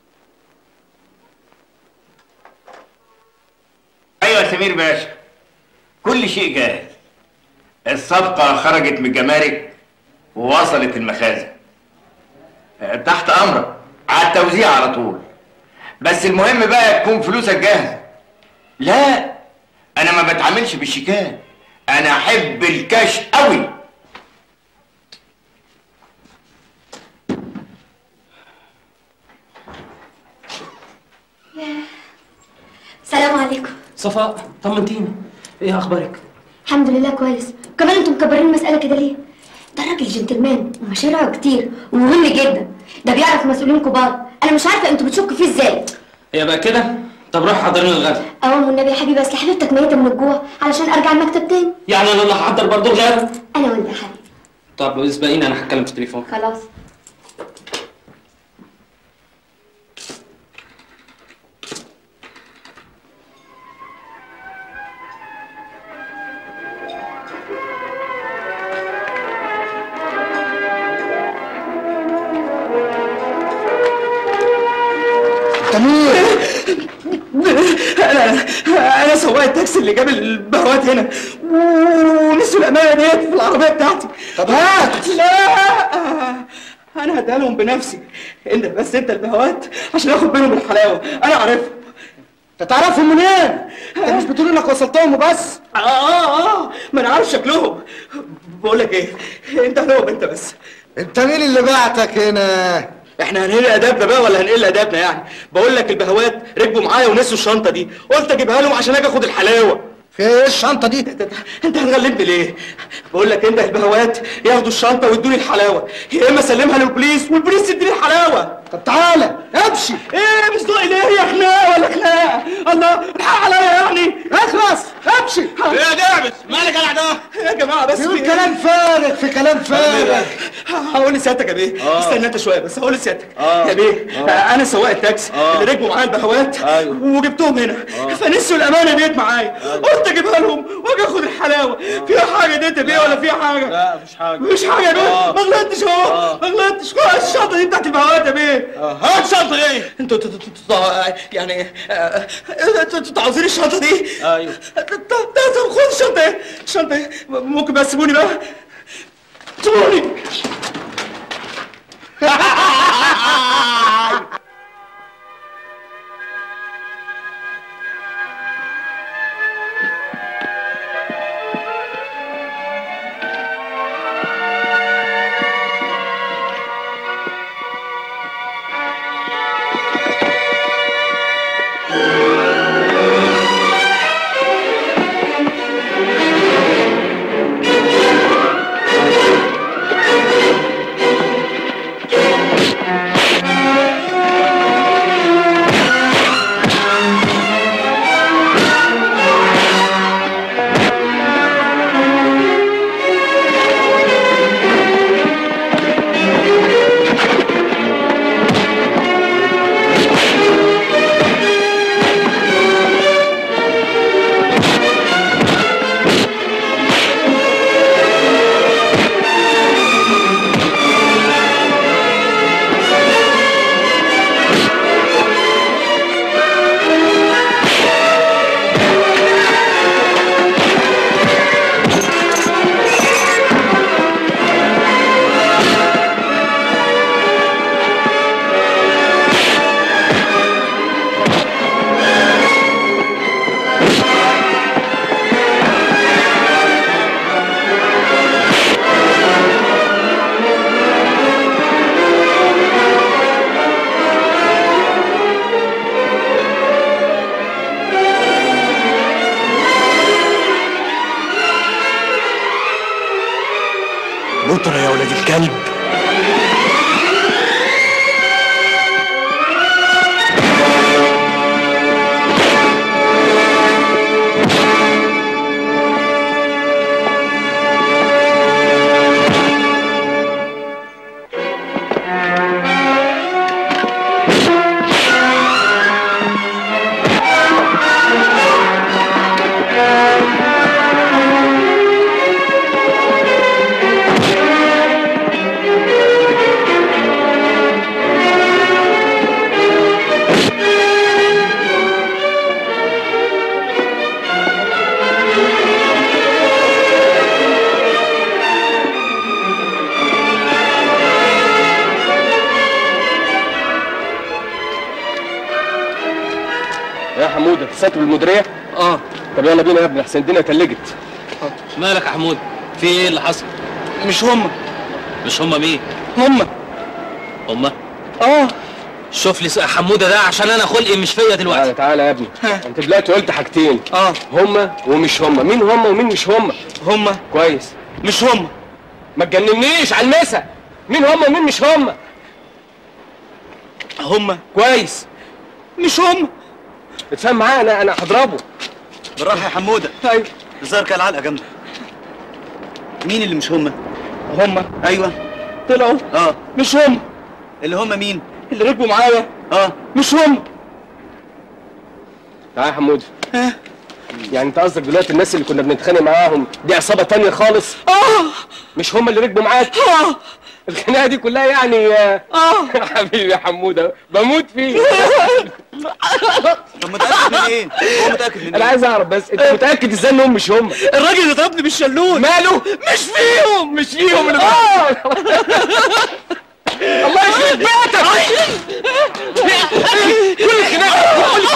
ايوه يا سمير باشا كل شيء جاهز الصفقة خرجت من الجمارك ووصلت المخازن آه، تحت امرك على التوزيع على طول بس المهم بقى تكون فلوسك جاهزة لا انا ما بتعاملش بالشيكات انا احب الكاش قوي سلام عليكم صفاء طمنتيني ايه اخبارك الحمد لله كويس كمان انتم مكبرين المسألة كده ليه؟ ده راجل جنتلمان ومشاريعه كتير ومهم جدا ده بيعرف مسؤولين كبار انا مش عارفة انتوا بتشكوا فيه ازاي هي بقى كده طب روح حضر لنا الغدا اول والنبي يا حبيبي اصل حبيبتك ميتة من الجوع علشان ارجع المكتب تاني يعني انا اللي هحضر برضه الغدا انا ولا يا حبيبي طب اسبقيني انا هتكلم في التليفون خلاص تمير انا انا سواق التاكسي اللي جاب البهوات هنا ونسوا الامانه ديت في العربيه بتاعتي طب هات لا انا هديها لهم بنفسي انت بس انت البهوات عشان اخد منهم الحلاوه انا عارفهم انت تعرفهم منين؟ انت مش بتقول انك وصلتهم وبس؟ اه اه اه ما انا عارف شكلهم بقول لك ايه انت هو انت بس انت مين اللي بعتك هنا؟ احنا هنقل ادابنا بقى ولا هنقل ادابنا يعني بقول لك البهوات ركبوا معايا ونسوا الشنطه دي قلت اجيبها لهم عشان اجي اخد الحلاوه في ايه الشنطه دي انت, انت هتغلبني ليه بقول لك انت البهوات ياخدوا الشنطه ويدوني الحلاوه يا اما اسلمها للبوليس والبوليس يديني الحلاوه طب تعالى امشي ايه مش ذوقي ليه هي خناقه ولا خناقه الله الحق عليا يعني اخلص امشي ايه يا دعبس مالك يا ده يا جماعه بس بيقول في كلام فارغ في كلام فارغ هقول لسيادتك يا بيه آه. استنى انت شويه بس هقول لسيادتك آه. يا بيه آه. انا سواق التاكسي آه. اللي ركبوا معايا البهوات أيوه. وجبتهم هنا فنسوا الامانه ديت معايا قلت اجيبها لهم واجي اخد الحلاوه فيها حاجه ديت يا بيه ولا فيها حاجه لا مفيش حاجه مفيش حاجه يا بيه آه. ما غلطتش اهو ما غلطتش خلاص الشنطه دي بتاعت البهوات يا بيه هات الشنطه دي انتوا انتوا- انتوا- انتوا- يعني آه، انتوا انتوا عاوزين الشنطه دي ايوه طب طب خد الشنطه ايه الشنطه ايه ممكن بس سيبوني بقى سيبوني نطرة يا ولاد الكلب اتصلت بالمديريه اه طب يلا بينا يا ابني احسن الدنيا تلجت مالك يا حمود في ايه اللي حصل مش هم مش هما مين هم هما اه شوف لي حموده ده عشان انا خلقي مش فيا دلوقتي تعالى تعالى يا ابني انت دلوقتي قلت حاجتين اه هما ومش هما مين هما ومين مش هما هما كويس مش هما ما تجننيش على المسا مين هما ومين مش هما هما كويس مش هما اتفهم معايا انا انا هضربه بالراحه يا حموده ايوه الظاهر كان علقه جامده مين اللي مش هما هما ايوه طلعوا اه مش هما اللي هما مين اللي ركبوا معايا اه مش هما تعالى يا حمود يعني انت قصدك دلوقتي الناس اللي كنا بنتخانق معاهم دي عصابه تانية خالص اه مش هم اللي ركبوا معاك اه الخناقه دي كلها يعني اه حبيبي يا حموده بموت فيك طب متاكد من ايه هو متاكد من انا ايه عايز اعرف بس انت متاكد ازاي انهم مش هم الراجل اللي ضربني بالشلوت ماله مش فيهم مش فيهم اللي الله يخرب بيتك كل الخناقه كل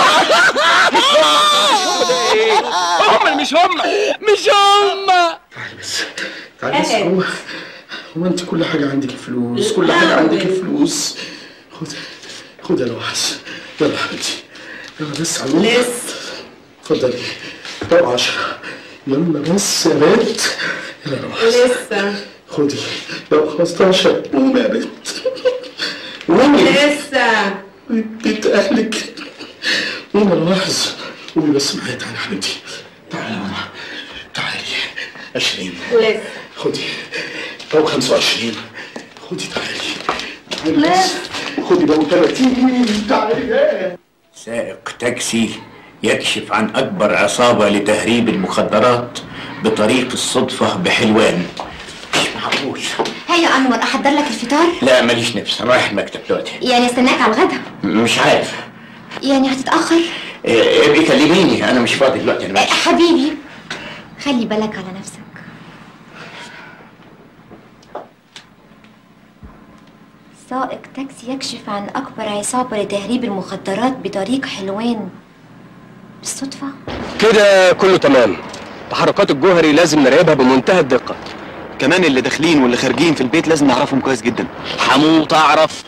هم اللي مش هم مش هم تعالي بس هو هو انت كل حاجه عندك فلوس كل حاجه عندك فلوس خد خد يا لوحس يلا يا حبيبتي يلا بس على الوقت لسه اتفضلي طب 10 يلا بس يا بنت يلا يا لوحس لسه خدي يلا 15 قومي يا بنت قومي لسه بيت اهلك قومي يا لوحس قومي بس معايا تعالي يا حبيبتي تعالي يا ماما تعالي 20 لسه خدي لو 25 خدي تعالي تعالي بس خدي لو 30 تعالي بقى سائق تاكسي يكشف عن أكبر عصابة لتهريب المخدرات بطريق الصدفة بحلوان مش معقول هيا انور احضر لك الفطار لا ماليش نفس أنا رايح المكتب دلوقتي يعني استناك على الغدا مش عارف يعني هتتاخر إيه، ابقي كلميني أنا مش فاضي دلوقتي أنا ماشي حبيبي خلي بالك على نفسك سائق تاكسي يكشف عن أكبر عصابة لتهريب المخدرات بطريق حلوان بالصدفة كده كله تمام تحركات الجوهري لازم نراقبها بمنتهى الدقه كمان اللي داخلين واللي خارجين في البيت لازم نعرفهم كويس جدا حموت اعرف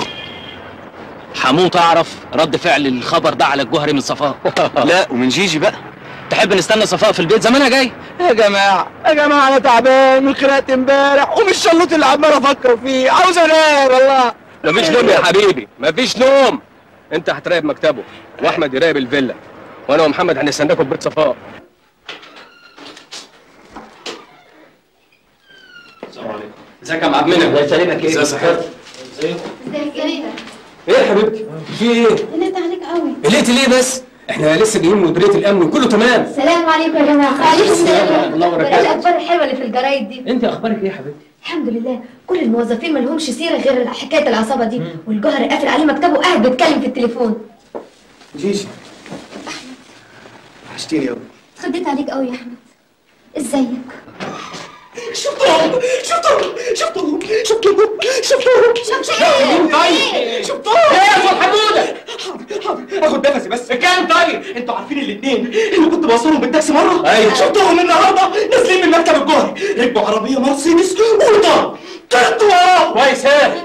حموت اعرف رد فعل الخبر ده على الجوهري من صفاء لا ومن جيجي بقى تحب نستنى صفاء في البيت زمانها جاي يا جماعه يا جماعه انا تعبان من خناقه امبارح ومن الشلوط اللي عمال افكر فيه عاوز انام والله مفيش نوم يا حبيبي مفيش نوم انت هتراقب مكتبه واحمد يراقب الفيلا وانا ومحمد هنستناكم في بيت صفاء السلام عليكم ازيك يا عم منى الله يسلمك ازي صحتك ازيك يا ريتا ايه يا حبيبتي في ايه قلقت عليك قوي قلقت ليه بس احنا لسه جايين من مديريه الامن وكله تمام السلام عليكم يا جماعة عليكم السلام الله ايه وبركاته الأخبار الحلوة اللي في الجرايد دي انت اخبارك ايه يا حبيبتي الحمد لله كل الموظفين ملهمش سيرة غير حكاية العصابة دي والجوهر قافل عليه مكتبه وقاعد بيتكلم في التليفون جيجي وحشتيني قوي اتخضيت عليك قوي يا أحمد ازيك شفتهم شفتهم شفتهم شفتهم شفتهم شفتهم طيب شفتهم ايه يا استاذ حموده حاضر حاضر اخد نفسي بس كام طيب انتوا عارفين الاثنين اللي كنت بوصلهم بالتاكسي مره أيوة. شفتهم النهارده نازلين من مكتب الجوهري ركبوا عربيه مرسيدس وضرب طلعت وراهم كويس ايه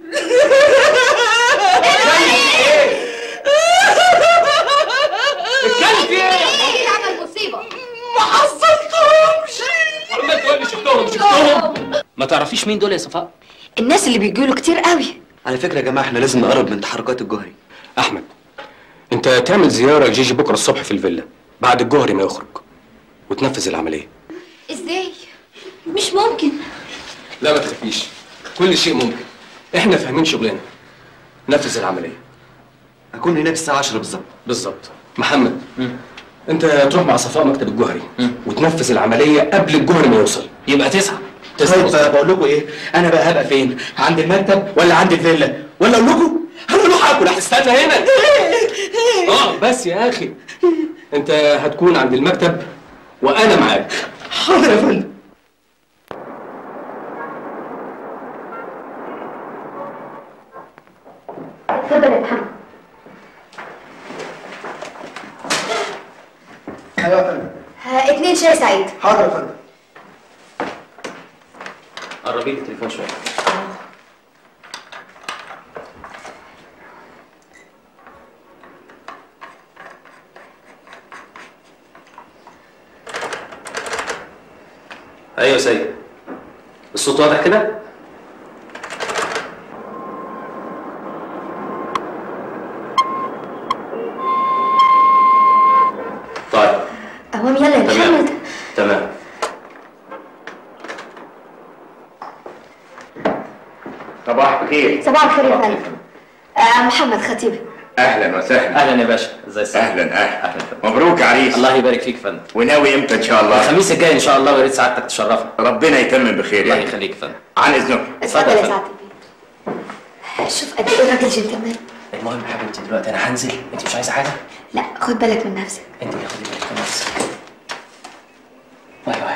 اتكلم في ايه ايه اللي عمل مصيبة ما حصلتهمش عمال تقول لي شفتهم شفتهم ما تعرفيش مين دول يا صفاء الناس اللي بيجوا كتير قوي على فكره يا جماعه احنا لازم نقرب من تحركات الجوهري احمد انت تعمل زياره لجيجي بكره الصبح في الفيلا بعد الجوهري ما يخرج وتنفذ العمليه ازاي مش ممكن لا ما تخافيش كل شيء ممكن احنا فاهمين شغلنا نفذ العمليه هكون هناك الساعه 10 بالظبط بالظبط محمد انت تروح مع صفاء مكتب الجوهري وتنفذ العمليه قبل الجوهري ما يوصل يبقى تسعة طيب بقول لكم ايه انا بقى هبقى فين عند المكتب ولا عند الفيلا ولا اقول لكم انا اروح اكل استنى هنا اه بس يا اخي انت هتكون عند المكتب وانا معاك حاضر يا فندم اتفضل يا محمد ايوه يا فندم ها اتنين شاي سعيد حاضر يا فندم قربي لي التليفون شويه ايوه يا سيد الصوت واضح كده طيب قوام يلا يا تمام. محمد تمام صباح الخير صباح الخير يا فندم آه محمد خطيب اهلا وسهلا اهلا يا باشا ازي الصحه اهلا اهلا مبروك يا عريس الله يبارك فيك يا فندم وناوي امتى ان شاء الله الخميس الجاي ان شاء الله ويا ريت سعادتك تشرفنا ربنا يتمم بخير الله يعني يخليك يا فندم عن اذنكم اتفضل يا سعادة البيت شوف قد ايه الراجل جنتلمان المهم يا حبيبتي دلوقتي انا هنزل انت مش عايزه حاجه لا خد بالك من نفسك انت اللي خدي بالك من نفسك واي واي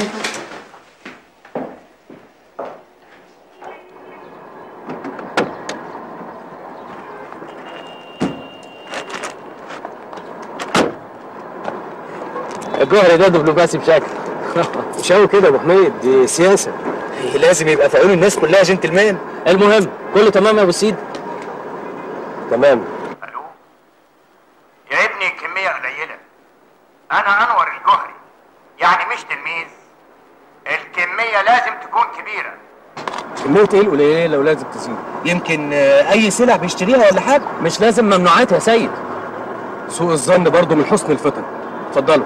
الجوهري ده دبلوماسي بشكل مش قوي كده يا ابو حميد دي سياسه لازم يبقى في عيون الناس كلها جنتلمان المهم كله تمام يا ابو سيد تمام يا ابني كمية قليلة أنا أنور الجهري يعني مش تلميذ الكمية لازم تكون كبيرة كمية ايه القليلة لو لازم تزيد يمكن آه، أي سلع بيشتريها ولا حاجة مش لازم ممنوعات يا سيد سوء الظن برضه من حسن الفطن اتفضلوا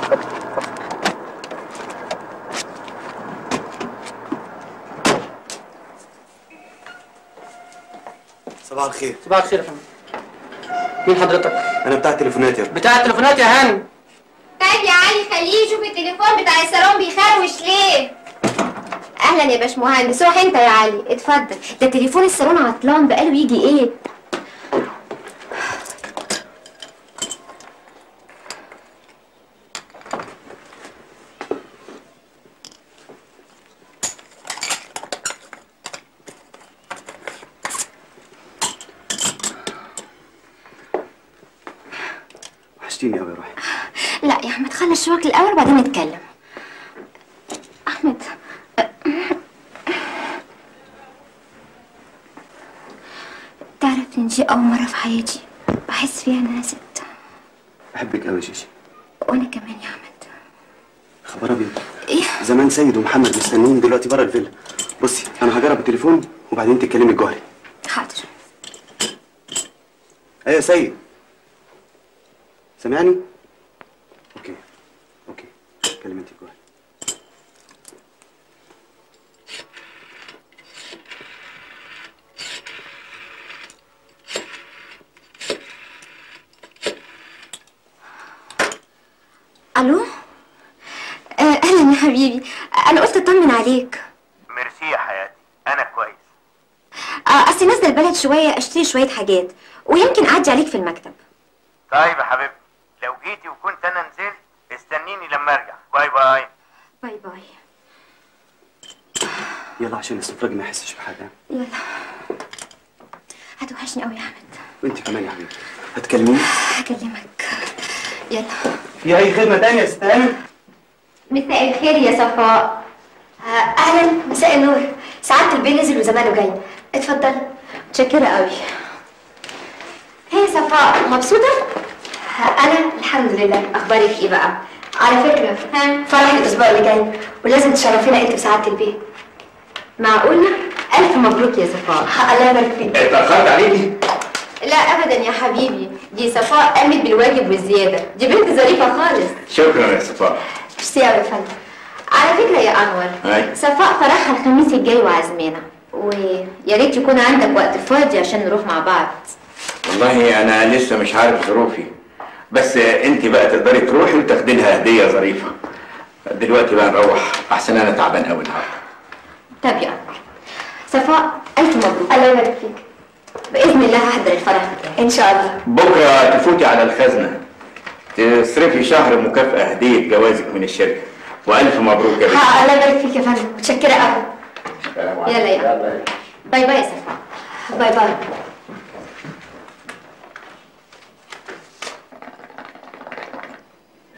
صباح الخير صباح الخير يا فندم مين حضرتك؟ انا بتاع التليفونات يا ابني بتاع التليفونات يا هاني طيب يا علي خليه يشوف التليفون بتاع الصالون بيخروش ليه اهلا يا باشمهندس روح انت يا علي اتفضل ده تليفون الصالون عطلان بقاله يجي ايه وحشتيني قوي يا روحي لا يا احمد خلص شغلك الاول وبعدين نتكلم احمد تعرف ان دي اول مره في حياتي بحس فيها ان انا ست بحبك قوي يا شيشي وانا كمان يا احمد خبر ابيض ايه زمان سيد ومحمد مستنيين دلوقتي بره الفيلا بصي انا هجرب التليفون وبعدين تتكلمي الجوهري حاضر ايوه يا سيد سامعني اوكي اوكي كلمي انت الجوهري الو آه، اهلا يا حبيبي انا قلت اطمن عليك ميرسي يا حياتي أنا كويس آه، اصلي نازله البلد شويه اشتري شويه حاجات ويمكن اعدي عليك في المكتب طيب يا حبيبتي لو جيتي وكنت أنا نزلت استنيني لما أرجع باي باي باي باي يلا عشان السفراج ما يحسش بحاجه يلا هتوحشني قوي يا احمد وانت كمان يا حبيبي هتكلميني هكلمك يلا في اي خدمه تانية يا ست هانم مساء الخير يا صفاء آه، اهلا مساء النور سعاده البيه نزل وزمانه جاي اتفضل متشكره قوي هي صفاء مبسوطه آه، انا الحمد لله اخبارك ايه بقى على فكره ها فرح الاسبوع اللي جاي ولازم تشرفينا انت وسعاده البيه معقوله الف مبروك يا صفاء الله يبارك فيك اتأخرت عليكي لا ابدا يا حبيبي دي صفاء قامت بالواجب والزياده دي بنت ظريفه خالص شكرا يا صفاء ميرسي قوي يا فندم على فكره يا انور أي. صفاء فرحها الخميس الجاي وعزمنا ويا ريت يكون عندك وقت فاضي عشان نروح مع بعض والله أنا لسه مش عارف ظروفي بس أنت بقى تقدري تروحي وتاخدي لها هدية ظريفة دلوقتي بقى نروح أحسن أنا تعبان قوي النهارده طب يا انور صفاء الف مبروك الله يبارك فيك باذن الله هحضر الفرح ان شاء الله بكرة تفوتي على الخزنة تصرفي شهر مكافأة هدية جوازك من الشركة وألف مبروك يا بنتي ها الله يبارك فيك يا فندم متشكره قوي سلام يلا عليكم. يلا باي باي يا صفاء باي باي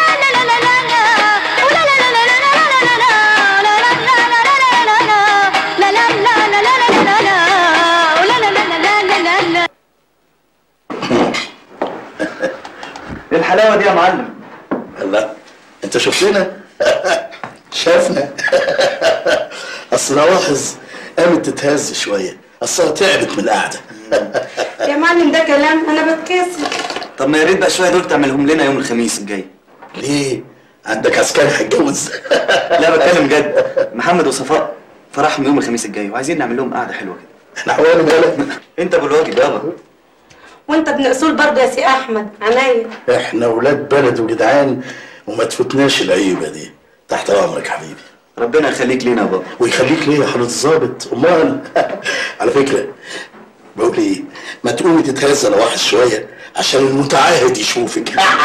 ايه الحلاوه دي يا معلم الله انت شفتنا شافنا اصل رواحظ قامت تتهز شويه اصلها تعبت من القعده يا معلم ده كلام انا بتكسر طب ما يا ريت بقى شويه دول تعملهم لنا يوم الخميس الجاي ليه عندك عسكري هيتجوز لا بتكلم جد محمد وصفاء فرحهم يوم الخميس الجاي وعايزين نعمل لهم قعده حلوه كده احنا حوالي بالك انت ابو الواجب يابا وانت ابن اصول برضه يا سي احمد عينيا احنا ولاد بلد وجدعان وما تفوتناش العيبه دي تحت امرك حبيبي ربنا يخليك لينا يا بابا ويخليك ليه يا حضرة الظابط امال على فكره بقول ايه ما تقومي تتهز لواحد شويه عشان المتعاهد يشوفك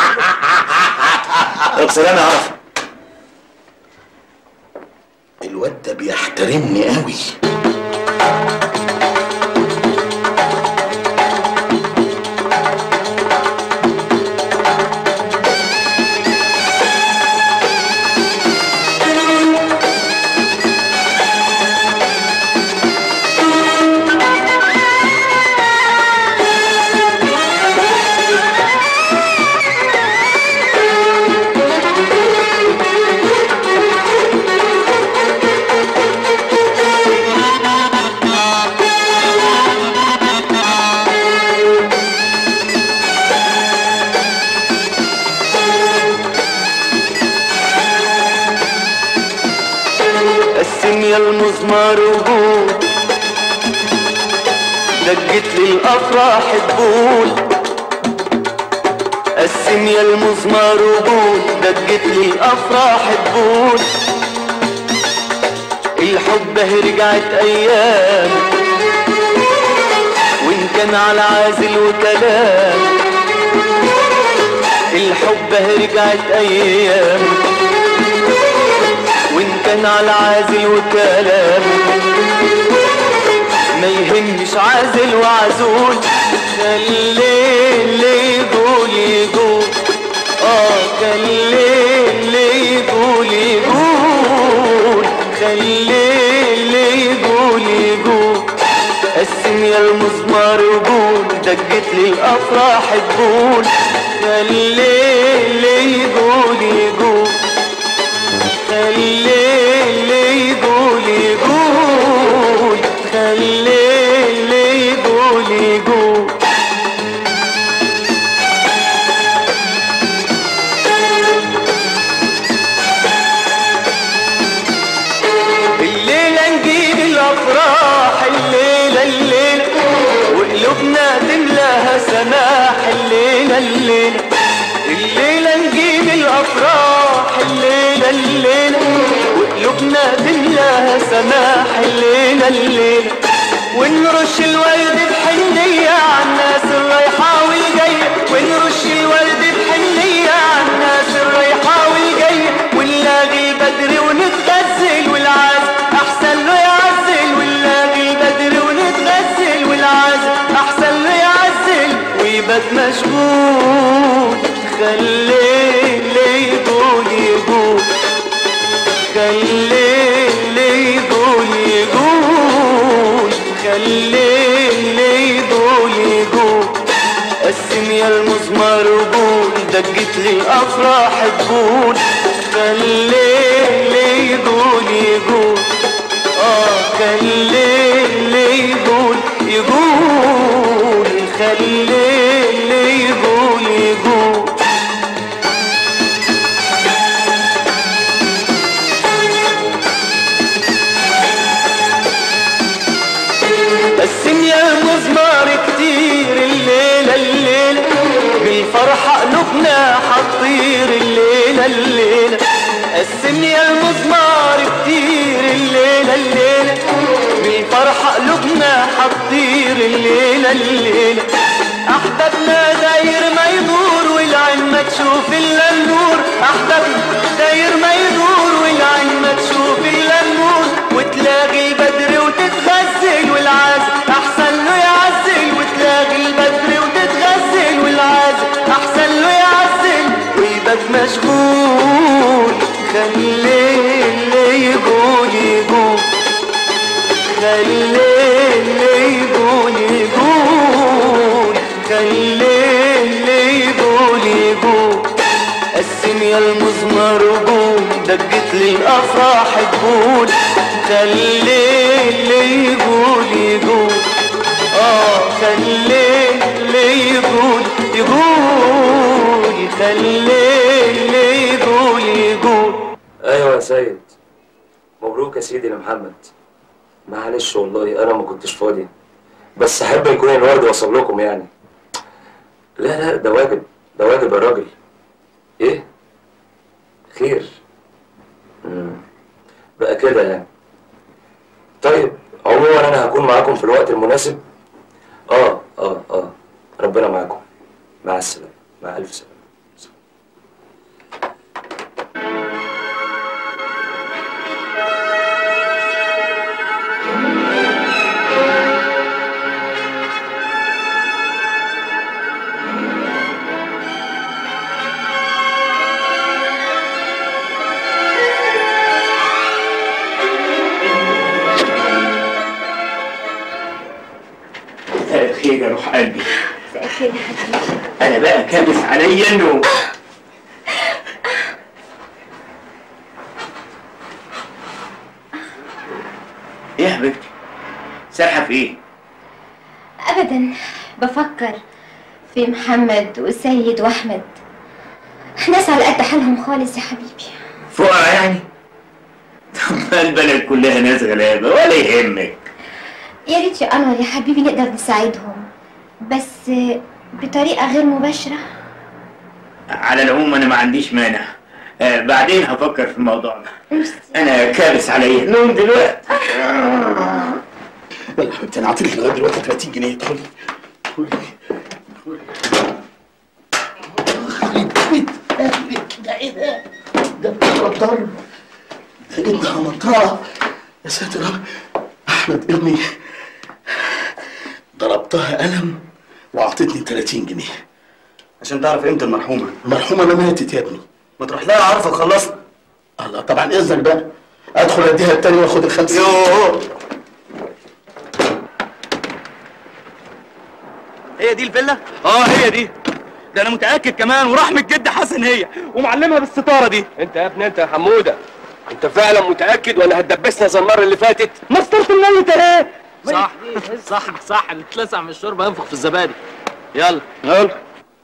طب سلام يا عرفه الواد ده بيحترمني قوي قسم يا المزمار وجود دقت لي الافراح تقول قسم يا المزمار وجود دقت لي الافراح تقول الحب اهي رجعت ايام وان كان على عازل وكلام الحب اهي رجعت ايام وان كان على عازل وكلام ما يهمش عازل وعزول خليه اللي يقول يقول الافراح تقول خلي اللي يقول يقول خلي اللي يقول يقول خلي اللي يقول يقول الليلة نجيب الأفراح الليلة الليلة وقلوبنا تملاها سماح الليلة الليلة الليلة نجيب الأفراح الليلة الليلة وقلوبنا تملاها سماح الليلة الليلة ونرش الورد بحنية عالناس الرايحة والجاية ونرش الورد بحنية عالناس الرايحة والجاية ونلاقي البدر ونتغزل والعازم أحسن له يعزل ونلاقي البدر ونتغزل والعازم أحسن له يعزل ويبات مشغول خليه اللي يقول يقول خليه اللي يقول يقول خليه اللي يقول يقول قسم يا المزمار وقول دقت لي الافراح تقول خليه اللي يقول يقول اه خليه اللي يقول يقول خليه اللي يقول يقول قسم يا المزمار كتير الليلة الليلة بالفرحة قلوبنا حطير الليلة الليلة قسم يا المزمار كتير الليلة الليلة بالفرحة قلوبنا حطير الليلة الليلة أحبابنا داير ما يدور والعين ما تشوف إلا النور أحبابنا داير ما يدور والعين ما تشوف إلا النور وتلاقي البدر وتتغزل والعازم أحسن له يعزل وتلاقي البدر وتتغزل والعازم أحسن له يعزل ويبقى مشغول خليه اللي يقول يقول خليه اللي يقول يقول خليه اللي يقول يقول قسم يا المزمار وقول دقت لي الافراح تقول خليه اللي يقول يقول اه خليه اللي يقول يقول خليه اللي يقول يقول ايوه يا سيد مبروك يا سيدي لمحمد معلش والله انا ما كنتش فاضي بس احب يكون الورد وصل لكم يعني لا لا ده واجب ده واجب يا راجل ايه خير مم. بقى كده يعني طيب عموما انا هكون معاكم في الوقت المناسب اه اه اه ربنا معاكم مع السلامه مع الف سلامه خير يا روح قلبي خير يا حبيبي انا بقى كابس عليا انه ايه يا حبيبتي سارحه في ايه ابدا بفكر في محمد وسيد واحمد ناس على قد حالهم خالص يا حبيبي فقرا يعني طب ما البلد كلها ناس غلابه ولا يهمك يا ريت يا انور يا حبيبي نقدر نساعدهم بس بطريقه غير مباشره على العموم انا ما عنديش مانع آه بعدين هفكر في الموضوع ده انا كابس عليا النوم دلوقتي يلا يا حبيبتي انا عاطيلك لغايه دلوقتي 30 جنيه ادخلي ده ايه ده؟ ده بتضرب ضرب ده انت عملتها يا ساتر يا رب. احمد ابني ضربتها قلم واعطتني 30 جنيه عشان تعرف قيمة المرحومة المرحومه انا ماتت يا ابني ما تروح لها عارفة خلصنا الله طبعا اذنك بقى ادخل اديها التاني واخد الخمسين يوه. هي دي الفيلا اه هي دي ده انا متاكد كمان ورحمه جد حسن هي ومعلمها بالستاره دي انت يا ابني انت يا حموده انت فعلا متاكد ولا هتدبسنا زي المره اللي فاتت مسطره الميت اهي صح صح صح اللي اتلسع من الشوربه ينفخ في الزبادي يلا يلا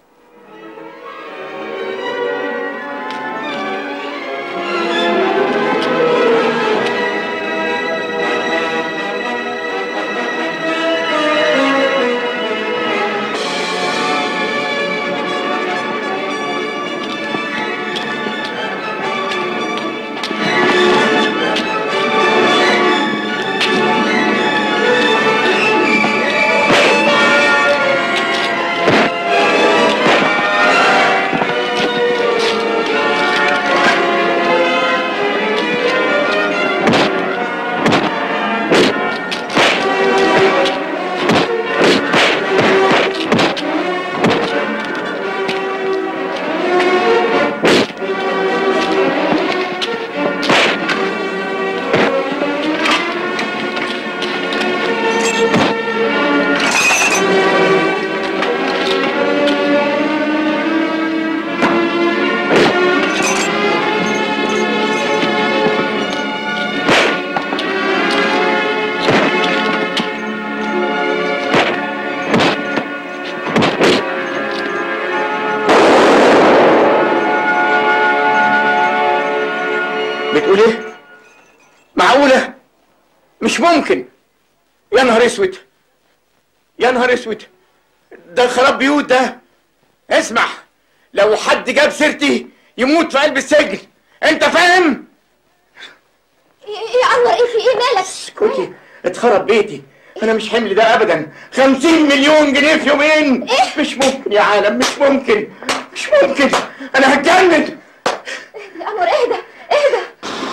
بتقول ايه؟ معقولة؟ مش ممكن يا نهار اسود يا نهار اسود ده خراب بيوت ده اسمع لو حد جاب سيرتي يموت في قلب السجن انت فاهم؟ ايه يا انور ايه في ايه مالك اسكتي اتخرب بيتي انا مش حمل ده ابدا خمسين مليون جنيه في يومين إيه؟ مش ممكن يا عالم مش ممكن مش ممكن انا هتجنن يا انور اهدى اهدى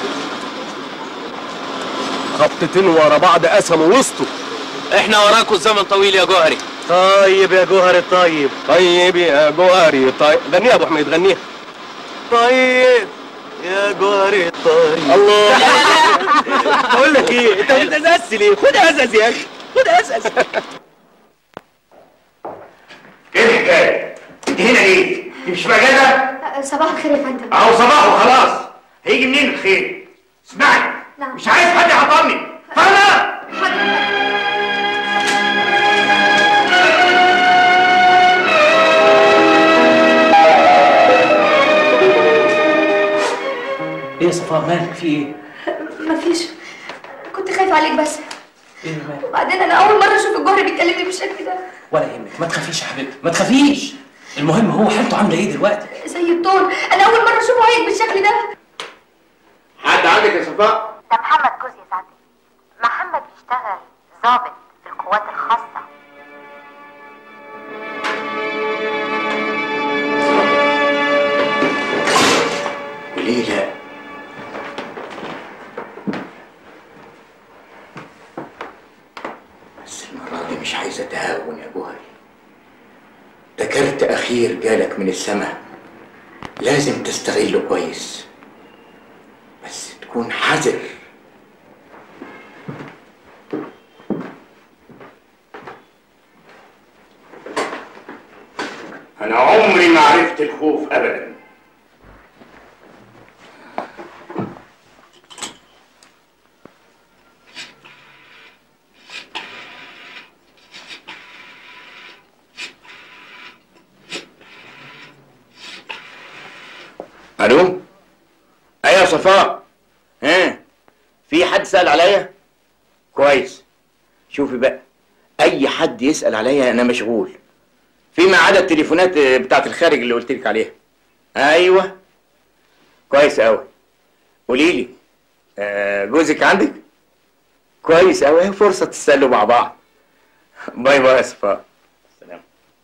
خبطتين ورا بعض قسموا وسطه احنا وراكوا الزمن طويل يا جوهري طيب يا جوهري طيب طيب يا جوهري طيب غنيها يا ابو حميد غنيها طيب يا جوهري طيب الله بقول لك ايه انت بتتأسس ليه خد ازاز يا اخي خد ازاز ايه الحكايه؟ انت هنا ليه؟ انت مش مجازة؟ صباح الخير يا فندم اهو صباح وخلاص هيجي منين الخير؟ اسمعني نعم مش عايز حد يعطلني فاهمة؟ ايه يا صفاء مالك في ايه؟ مفيش كنت خايفة عليك بس ايه مالك؟ وبعدين انا اول مرة اشوف الجوهري بيكلمني بالشكل ده ولا يهمك ما تخافيش يا حبيبتي ما تخافيش المهم هو حالته عامله ايه دلوقتي؟ زي الطول انا اول مرة اشوفه عايق بالشكل ده حد عندك يا صفاء؟ ده محمد جوزي يا سعادتك محمد بيشتغل ضابط في القوات الخاصة وليه لا؟ بس المرة دي مش عايز اتهاون يا جوهري ده كارت أخير جالك من السماء لازم تستغله كويس بس تكون حذر أنا عمري ما عرفت الخوف أبدا الو ايوه يا صفاء ها في حد سأل عليا كويس شوفي بقى اي حد يسأل عليا انا مشغول فيما عدا التليفونات بتاعت الخارج اللي قلت لك عليها ايوه كويس قوي قولي لي آه جوزك عندك كويس قوي فرصه تسالوا مع بعض باي باي يا صفاء سلام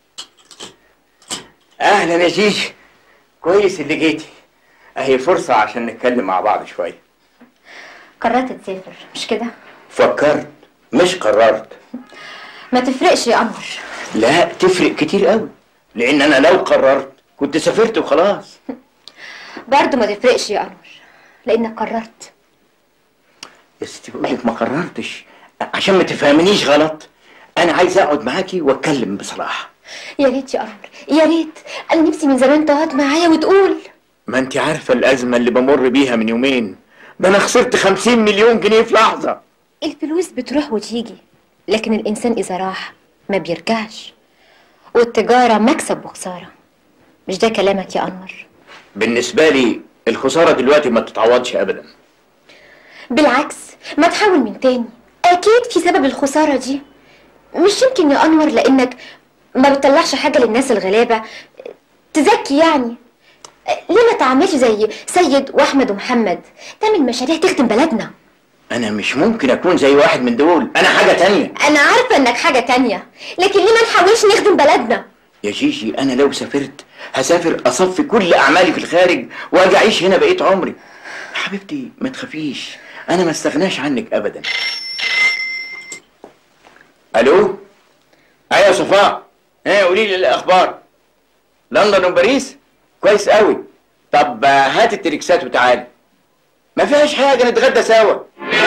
اهلا يا جيجي كويس اللي جيتي اهي فرصه عشان نتكلم مع بعض شويه قررت تسافر مش كده فكرت مش قررت ما تفرقش يا انور لا تفرق كتير قوي لان انا لو قررت كنت سافرت وخلاص برضه ما تفرقش يا انور لانك قررت يا ستي بقول لك ما قررتش عشان ما تفهمنيش غلط انا عايز اقعد معاكي واتكلم بصراحه يا ريت يا قمر يا ريت انا نفسي من زمان تقعد معايا وتقول ما انت عارفة الأزمة اللي بمر بيها من يومين ده أنا خسرت خمسين مليون جنيه في لحظة الفلوس بتروح وتيجي لكن الانسان اذا راح ما بيرجعش والتجاره مكسب وخساره مش ده كلامك يا قمر بالنسبة لي الخسارة دلوقتي ما تتعوضش أبدا بالعكس ما تحاول من تاني اكيد في سبب الخساره دي مش يمكن يا انور لانك ما بتطلعش حاجه للناس الغلابه تزكي يعني ليه ما تعملش زي سيد واحمد ومحمد تعمل مشاريع تخدم بلدنا أنا مش ممكن أكون زي واحد من دول أنا حاجة تانية انا عارفه انك حاجه تانية لكن ليه ما نحاولش نخدم بلدنا يا جيجي أنا لو سافرت هسافر أصفي كل أعمالي في الخارج وأجي أعيش هنا بقيت عمري حبيبتي ما تخافيش أنا ما استغناش عنك أبدا ألو أيوة يا صفاء إيه قولي لي الأخبار لندن وباريس كويس قوي طب آه، هات التريكسات وتعالي ما فيهاش حاجة نتغدى سوا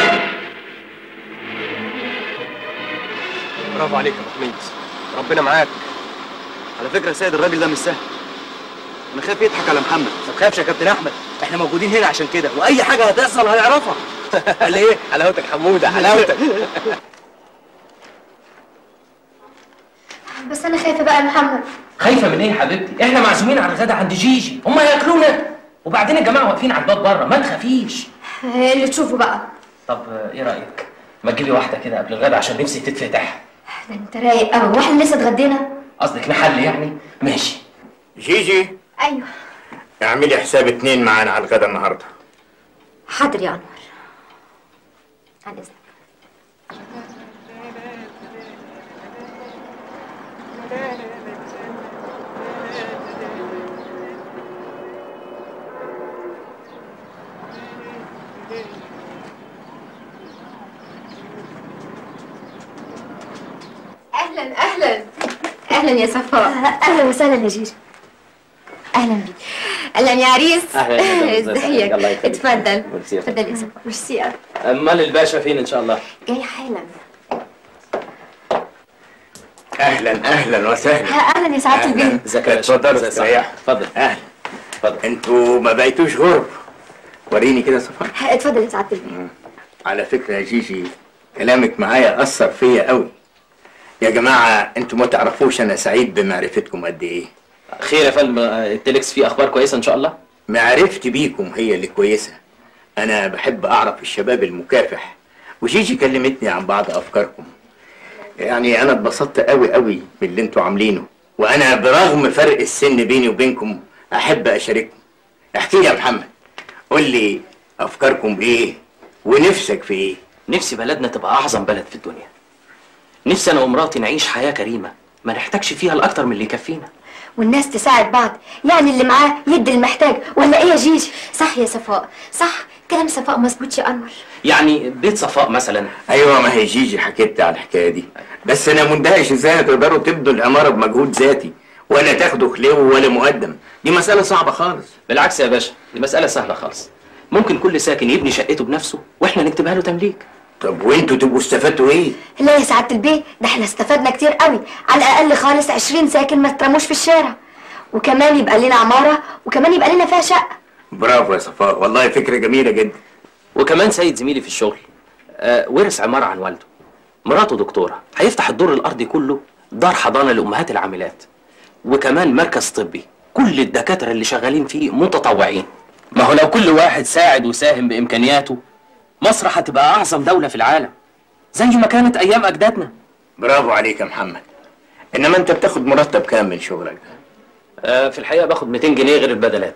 برافو عليك يا ابو حميد ربنا معاك على فكره يا سيد الراجل ده مش سهل انا خايف يضحك على محمد ما تخافش يا كابتن احمد احنا موجودين هنا عشان كده واي حاجه هتحصل هنعرفها ليه حلاوتك حموده حلاوتك بس انا خايفه بقى يا محمد خايفه من ايه يا حبيبتي احنا معزومين على الغدا عند جيجي هم هياكلونا وبعدين الجماعه واقفين على الباب بره ما تخافيش اللي تشوفه بقى طب آه، ايه رايك ما تجيبي واحده كده قبل الغدا عشان نفسي تتفتح ده انت رايق قوي واحنا لسه اتغدينا قصدك محل يعني ماشي جيجي ايوه اعملي حساب اتنين معانا على الغدا النهارده حاضر يا انور عن اذنك اهلا اهلا اهلا يا صفاء اهلا وسهلا يا جيجي اهلا بيك اهلا يا عريس أهلا يا مدام، ازيك؟ ازيك الله يخليك. اتفضل ميرسي يا اتفضل يا صفاء ميرسي قوي امال الباشا فين ان شاء الله جاي حالا اهلا اهلا وسهلا اهلا يا سعاده البنت ازيك يا باشا اتفضلوا استريحوا اتفضل اهلا اتفضل انتوا ما بقيتوش غرب وريني كده صفاء اتفضل يا سعاده البنت على فكره يا جيجي كلامك معايا اثر فيا قوي يا جماعه انتوا ما تعرفوش انا سعيد بمعرفتكم قد ايه خير يا فندم آه، التليكس فيه اخبار كويسه ان شاء الله معرفتي بيكم هي اللي كويسه انا بحب اعرف الشباب المكافح وجيجي كلمتني عن بعض افكاركم يعني انا اتبسطت قوي قوي باللي انتوا عاملينه وانا برغم فرق السن بيني وبينكم احب اشارككم احكي لي يا محمد قول لي افكاركم ايه ونفسك في ايه نفسي بلدنا تبقى اعظم بلد في الدنيا نفسي انا ومراتي نعيش حياه كريمه ما نحتاجش فيها الاكتر من اللي يكفينا والناس تساعد بعض يعني اللي معاه يدي المحتاج ولا ايه يا جيجي صح يا صفاء صح كلام صفاء مظبوط يا انور يعني بيت صفاء مثلا ايوه ما هي جيجي حكيت على الحكايه دي بس انا مندهش ازاي تقدروا تبنوا العماره بمجهود ذاتي ولا تاخدوا خلو ولا مقدم دي مساله صعبه خالص بالعكس يا باشا دي مساله سهله خالص ممكن كل ساكن يبني شقته بنفسه واحنا نكتبها له تمليك طب وانتوا تبقوا استفدتوا ايه لا يا سعاده البيه ده احنا استفدنا كتير قوي على الاقل خالص 20 ساكن ما اترموش في الشارع وكمان يبقى لنا عماره وكمان يبقى لنا فيها شقه برافو يا صفاء والله فكره جميله جدا وكمان سيد زميلي في الشغل آه ورث عماره عن والده مراته دكتوره هيفتح الدور الارضي كله دار حضانه لامهات العاملات وكمان مركز طبي كل الدكاتره اللي شغالين فيه متطوعين ما هو لو كل واحد ساعد وساهم بامكانياته مصر هتبقى اعظم دوله في العالم زي ما كانت ايام اجدادنا برافو عليك يا محمد انما انت بتاخد مرتب كام من شغلك ده آه في الحقيقه باخد 200 جنيه غير البدلات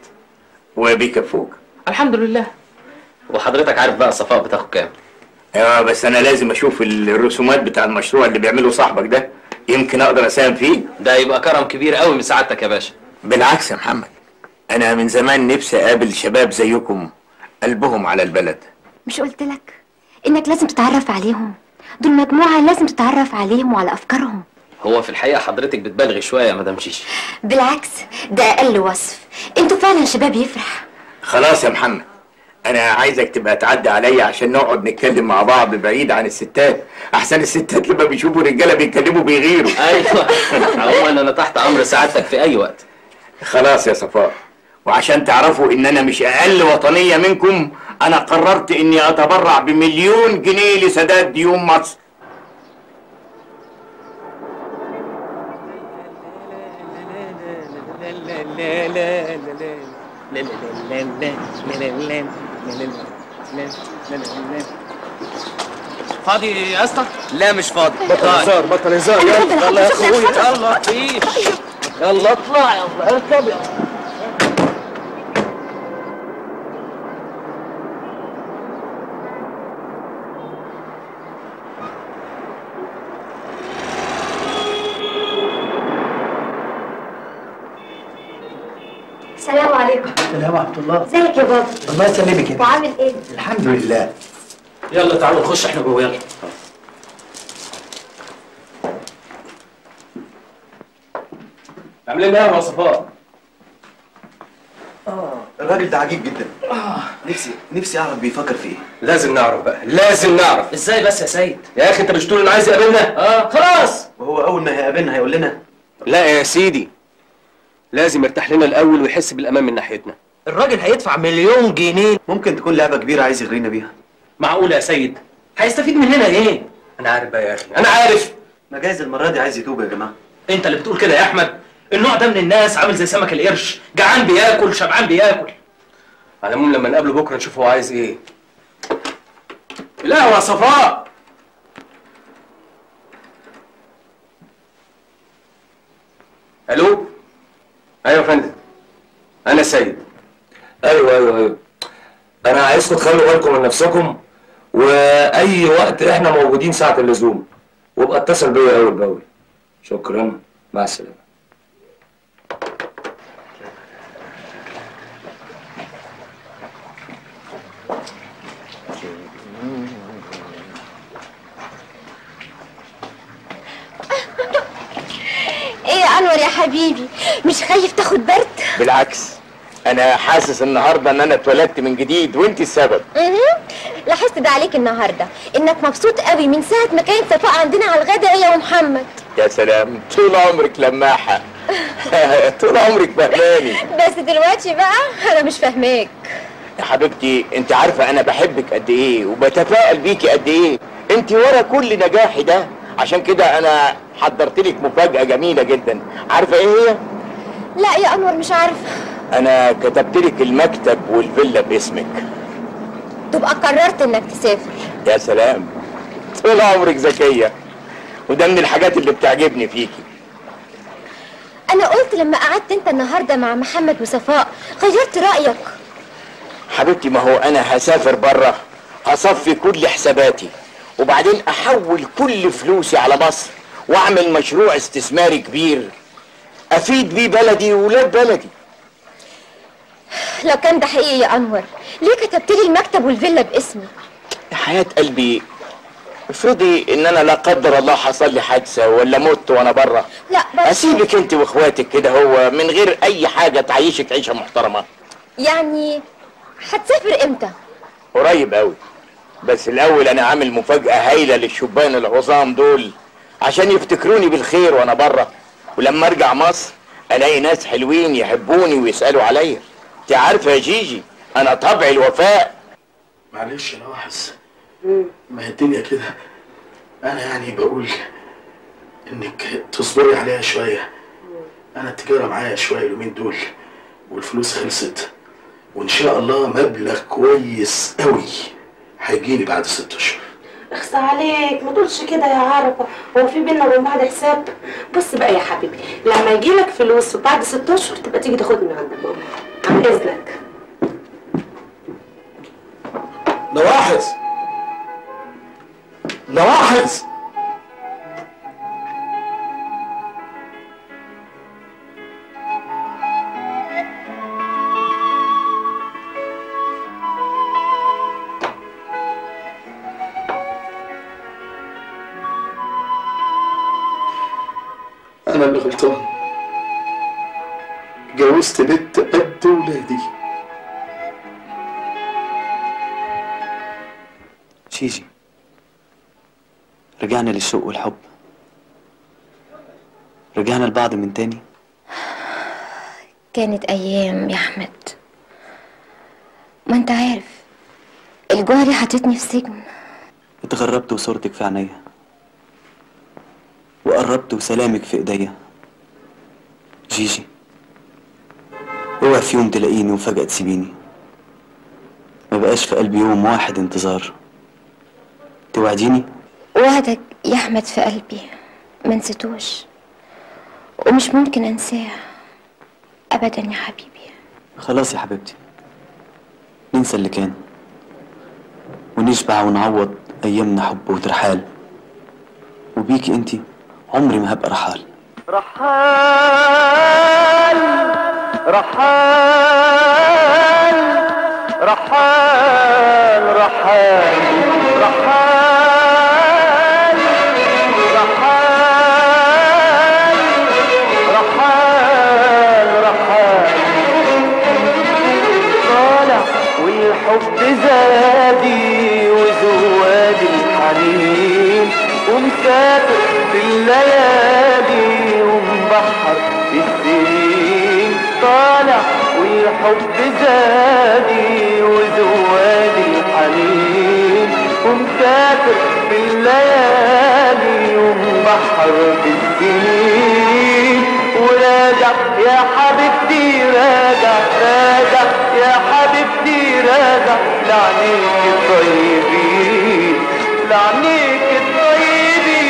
وبيكفوك الحمد لله وحضرتك عارف بقى صفاء بتاخد كام اه بس انا لازم اشوف الرسومات بتاع المشروع اللي بيعمله صاحبك ده يمكن اقدر اساهم فيه ده يبقى كرم كبير قوي من سعادتك يا باشا بالعكس يا محمد انا من زمان نفسي اقابل شباب زيكم قلبهم على البلد مش قلت لك انك لازم تتعرف عليهم دول مجموعه لازم تتعرف عليهم وعلى افكارهم هو في الحقيقه حضرتك بتبالغي شويه يا مدام شيشي بالعكس ده اقل وصف انتوا فعلا شباب يفرح خلاص يا محمد انا عايزك تبقى تعدي عليا عشان نقعد نتكلم مع بعض بعيد عن الستات احسن الستات لما بيشوفوا رجاله بيتكلموا بيغيروا ايوه عموما انا تحت امر سعادتك في اي وقت خلاص يا صفاء وعشان تعرفوا ان انا مش اقل وطنيه منكم انا قررت اني اتبرع بمليون جنيه لسداد ديون مصر فاضي يا اسطى؟ لا مش فاضي بطل هزار بطل هزار يلا يلا يا اخويا يلا مفيش يلا اطلع يلا اركب يلا السلام عليكم السلام ورحمة الله ازيك يا بابا الله يسلمك يا وعامل ايه الحمد لله يلا تعالوا نخش احنا جوه يلا عاملين ايه يا وصفات؟ اه الراجل ده عجيب جدا نفسي نفسي اعرف بيفكر في ايه لازم نعرف بقى لازم نعرف ازاي بس يا سيد؟ يا اخي انت مش تقول انه عايز يقابلنا اه خلاص وهو اول ما هيقابلنا هيقول لنا لا يا سيدي لازم يرتاح لنا الاول ويحس بالامان من ناحيتنا الراجل هيدفع مليون جنيه ممكن تكون لعبه كبيره عايز يغرينا بيها معقول يا سيد؟ هيستفيد مننا ايه؟ انا عارف بقى يا اخي انا عارف ما جايز المره دي عايز يتوب يا جماعه انت اللي بتقول كده يا احمد النوع ده من الناس عامل زي سمك القرش جعان بياكل شبعان بياكل على العموم لما نقابله بكره نشوف هو عايز ايه لا يا صفاء الو ايوه يا فندم انا سيد ايوه ايوه ايوه انا عايزكم تخلوا بالكم من نفسكم واي وقت احنا موجودين ساعه اللزوم وابقى اتصل بيا اول باول شكرا مع السلامه ايه يا انور يا حبيبي مش خايف تاخد برد بالعكس انا حاسس النهارده ان انا اتولدت من جديد وانت السبب اها لاحظت ده عليك النهارده انك مبسوط قوي من ساعه ما كانت صفاء عندنا على الغدا هي ومحمد يا سلام طول عمرك لماحه طول عمرك فهماني بس دلوقتي بقى انا مش فاهماك يا حبيبتي انت عارفه انا بحبك قد ايه وبتفائل بيكي قد ايه انت ورا كل نجاحي ده عشان كده انا حضرت لك مفاجاه جميله جدا عارفه ايه هي لا يا انور مش عارفه انا كتبت لك المكتب والفيلا باسمك تبقى قررت انك تسافر يا سلام طول عمرك ذكيه وده من الحاجات اللي بتعجبني فيكي انا قلت لما قعدت انت النهارده مع محمد وصفاء غيرت رايك حبيبتي ما هو انا هسافر بره هصفي كل حساباتي وبعدين احول كل فلوسي على مصر واعمل مشروع استثماري كبير افيد بيه بلدي وولاد بلدي لو كان ده حقيقي يا انور ليه كتبت لي المكتب والفيلا باسمي يا حياة قلبي افرضي ان انا لا قدر الله حصل لي حادثه ولا مت وانا بره لا بس اسيبك انت واخواتك كده هو من غير اي حاجه تعيشك عيشه محترمه يعني هتسافر امتى قريب قوي بس الاول انا عامل مفاجاه هايله للشبان العظام دول عشان يفتكروني بالخير وانا بره ولما ارجع مصر الاقي ناس حلوين يحبوني ويسالوا عليا انت عارفه يا جيجي انا طبعي الوفاء معلش انا واحد ما هي الدنيا كده انا يعني بقول انك تصبري عليها شويه انا التجاره معايا شويه اليومين دول والفلوس خلصت وان شاء الله مبلغ كويس قوي هيجيني بعد ست اشهر اخصى عليك ما تقولش كده يا عرفة هو في بينا وبين بعض حساب بص بقى يا حبيبي لما يجيلك فلوس وبعد ست اشهر تبقى تيجي تاخدني من عند ماما عن اذنك نواحظ نواحظ انا اللي غلطان جوزت بنت قد ولادي جيجي رجعنا للشوق والحب رجعنا لبعض من تاني كانت أيام يا أحمد ما أنت عارف الجوهري حطتني في سجن اتغربت وصورتك في عينيا وقربت وسلامك في ايديا جيجي اوعي في يوم تلاقيني وفجأة تسيبيني ما بقاش في قلبي يوم واحد انتظار توعديني وعدك يا أحمد في قلبي ما نسيتوش ومش ممكن أنساه أبدا يا حبيبي خلاص يا حبيبتي ننسى اللي كان ونشبع ونعوض أيامنا حب وترحال وبيكي انتي عمري ما هبقى رحال رحال رحال رحال رحال رحال رحال رحال رحال طالع والحب زادي وزواد الحنين ومسافر في الليالي ومبحر في السنين طالع والحب زادي وزواد الحنين ومسافر في الليالي ومبحر في السنين وراجع يا حبيبتي راجع راجع يا حبيبتي راجع لعنيك الطيبين لعنيك الطيبين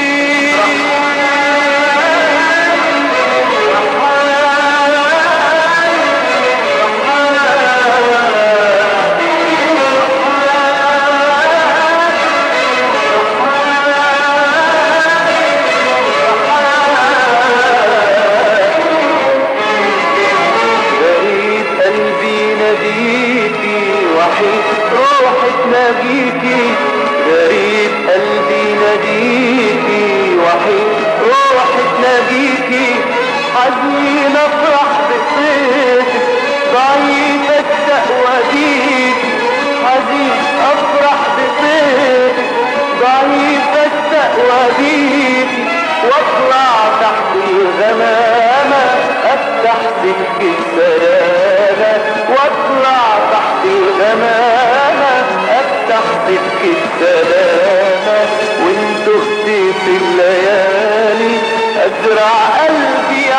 بريد قلبي ناديكي وحيد روحي تناجيكي غريب قلبي ناديكي وحيد روحي تناجيكي حزين افرح بصيتك ضعيف التقوى بيكي حزين افرح بصيتك ضعيف التقوى بيكي واطلع تحت الغمامة افتح سكة سلامة واطلع تحت الغمامة افتح سكة سلامة وانت اختي في الليالي ازرع قلبي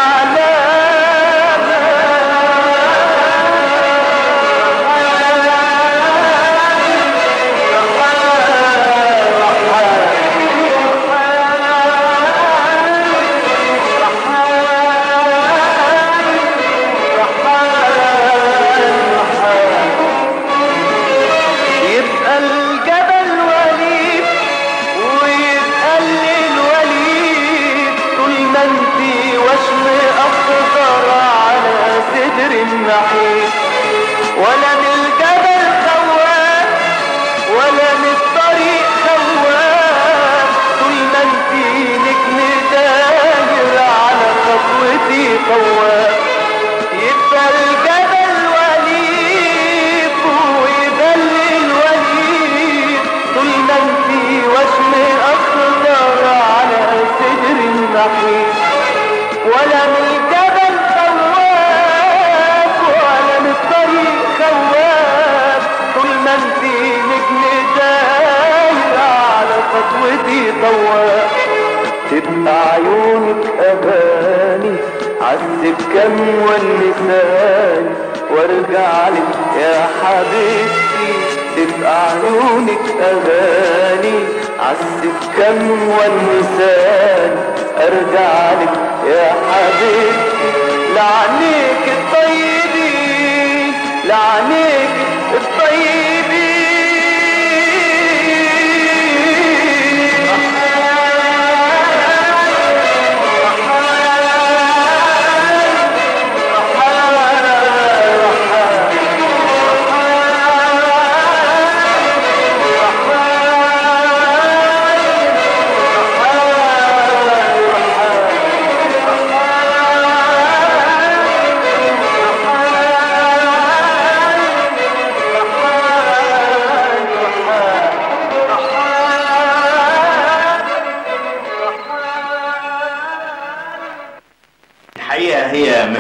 يبقى الجبل وليد ويبقى الليل وليد طول ما انتي وشم اخضر على صدر النحيل ولا من الجبل خواب ولا من الطريق خواب طول ما انتي نجم داير على خطوتي خواب يبقى الجبل وليد ويبقى الوليد طول ما انتي وشم اخضر على صدر النحيل ولا من الجبل خواب ولا من الطريق خواب طول ما انتي نجم داير على خطوتي طواب تبقى عيونك أغاني عذب كم واللسان وارجع لك يا حبيبتي تبقى عيونك أغاني عذب كم واللسان ارجع لك يا حبيبتي لعنيك الطيبين لعنيك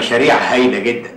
مشاريع هايلة جدا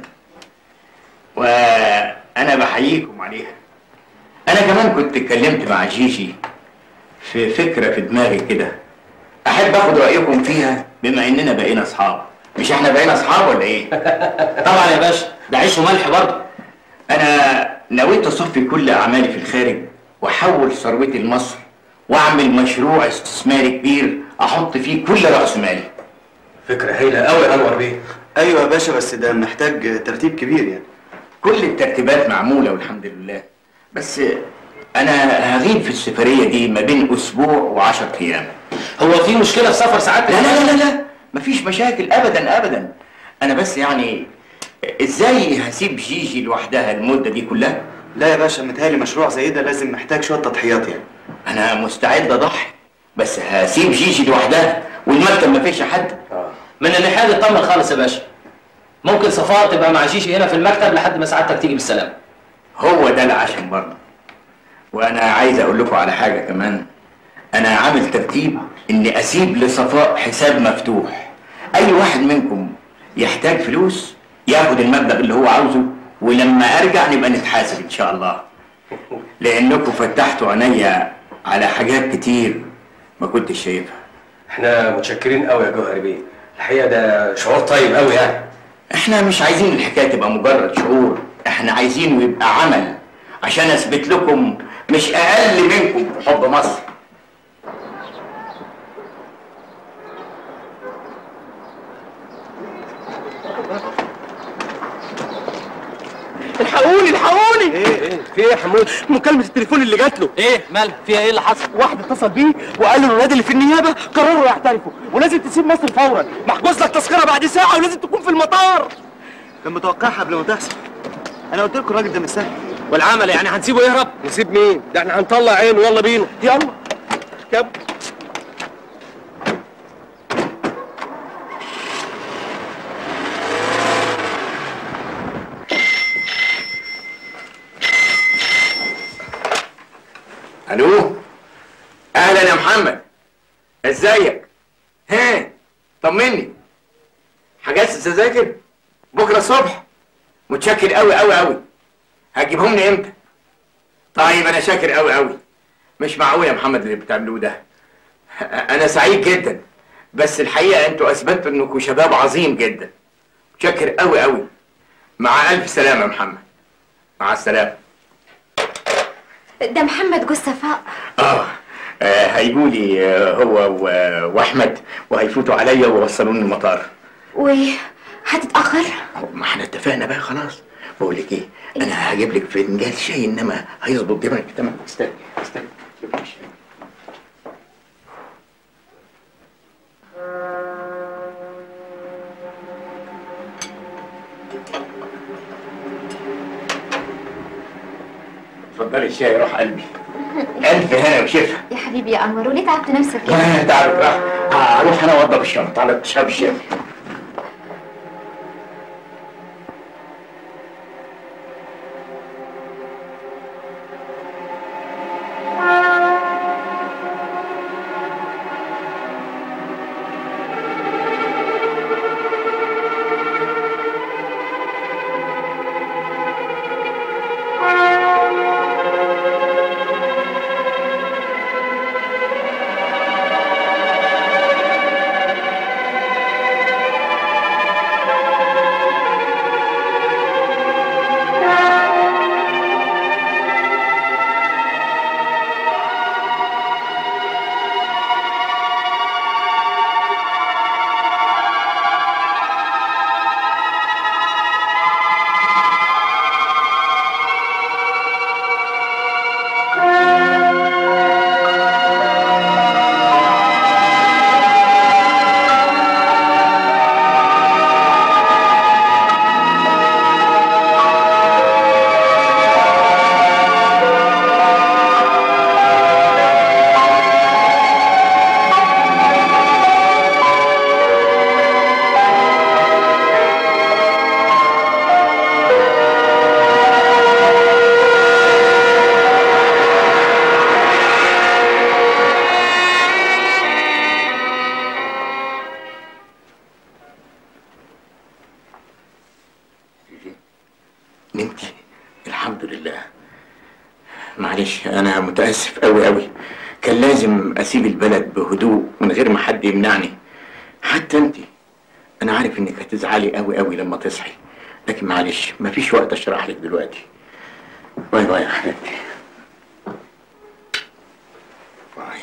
وأنا بحييكم عليها أنا كمان كنت اتكلمت مع جيجي في فكرة في دماغي كده أحب أخد رأيكم فيها بما إننا بقينا أصحاب مش إحنا بقينا أصحاب ولا إيه؟ طبعا يا باشا ده عيش وملح برضه أنا نويت أصفي كل أعمالي في الخارج وأحول ثروتي لمصر وأعمل مشروع استثماري كبير أحط فيه كل رأس مالي فكرة هايلة أوي يا أنور بيه ايوه يا باشا بس ده محتاج ترتيب كبير يعني كل الترتيبات معمولة والحمد لله بس أنا هغيب في السفرية دي ما بين أسبوع وعشر أيام هو في مشكلة في سفر سعادتك؟ لا لا لا لا لا مفيش مشاكل أبدا أبدا أنا بس يعني إزاي هسيب جيجي لوحدها المدة دي كلها؟ لا يا باشا متهيألي مشروع زي ده لازم محتاج شويه تضحيات يعني أنا مستعد أضحي بس هسيب جيجي لوحدها والمكتب ما فيش حد من الناحية دي اطمن خالص يا باشا ممكن صفاء تبقى مع شيشي هنا في المكتب لحد ما سعادتك تيجي بالسلامة هو ده العشم برضه وانا عايز اقول لكم على حاجه كمان انا عامل ترتيب اني اسيب لصفاء حساب مفتوح اي واحد منكم يحتاج فلوس ياخد المبلغ اللي هو عاوزه ولما ارجع نبقى نتحاسب ان شاء الله لانكم فتحتوا عينيا على حاجات كتير ما كنتش شايفها احنا متشكرين قوي يا جوهري بيه الحقيقة ده شعور طيب قوي يعني احنا مش عايزين الحكايه تبقى مجرد شعور احنا عايزينه يبقى عمل عشان اثبت لكم مش اقل منكم في حب مصر الحقوني الحقوني ايه في ايه يا حمود مكالمة التليفون اللي جات له ايه مالها فيها ايه اللي حصل واحد اتصل بيه وقال له الولاد اللي في النيابة قرروا يعترفوا ولازم تسيب مصر فورا محجوز لك تذكرة بعد ساعة ولازم تكون في المطار كان متوقعها قبل ما تحصل انا قلت لكم الراجل ده مش سهل والعمل يعني هنسيبه يهرب نسيب مين ده احنا هنطلع عينه يلا بينا يلا كب الو اهلا يا محمد ازيك ها طمني حجزت التذاكر بكره الصبح متشكر قوي قوي قوي هتجيبهم لي امتى طيب انا شاكر قوي قوي مش معقول يا محمد اللي بتعملوه ده انا سعيد جدا بس الحقيقه انتوا اثبتوا انكم شباب عظيم جدا متشكر قوي قوي مع الف سلامه يا محمد مع السلامه ده محمد جوز صفاء اه آه، هيجولي آه، هو و- واحمد وهيفوتوا عليا ويوصلوني المطار وهتتأخر ما احنا اتفقنا بقى خلاص بقول لك ايه انا هجيب لك فنجان شاي انما هيظبط دماغك تمام استنى استنى جيب لك شاي. اتفضلي الشاي روح قلبي الف هنا وشفا يا حبيبي يا أنور وليه تعبت نفسك كده؟ آه، تعالوا راح هروح انا اوضب الشنطه على تشرب الشاي نمتي الحمد لله معلش انا متاسف قوي قوي كان لازم اسيب البلد بهدوء من غير ما حد يمنعني حتى انت انا عارف انك هتزعلي قوي قوي لما تصحي لكن معلش مفيش وقت اشرح لك دلوقتي باي باي يا حبيبتي باي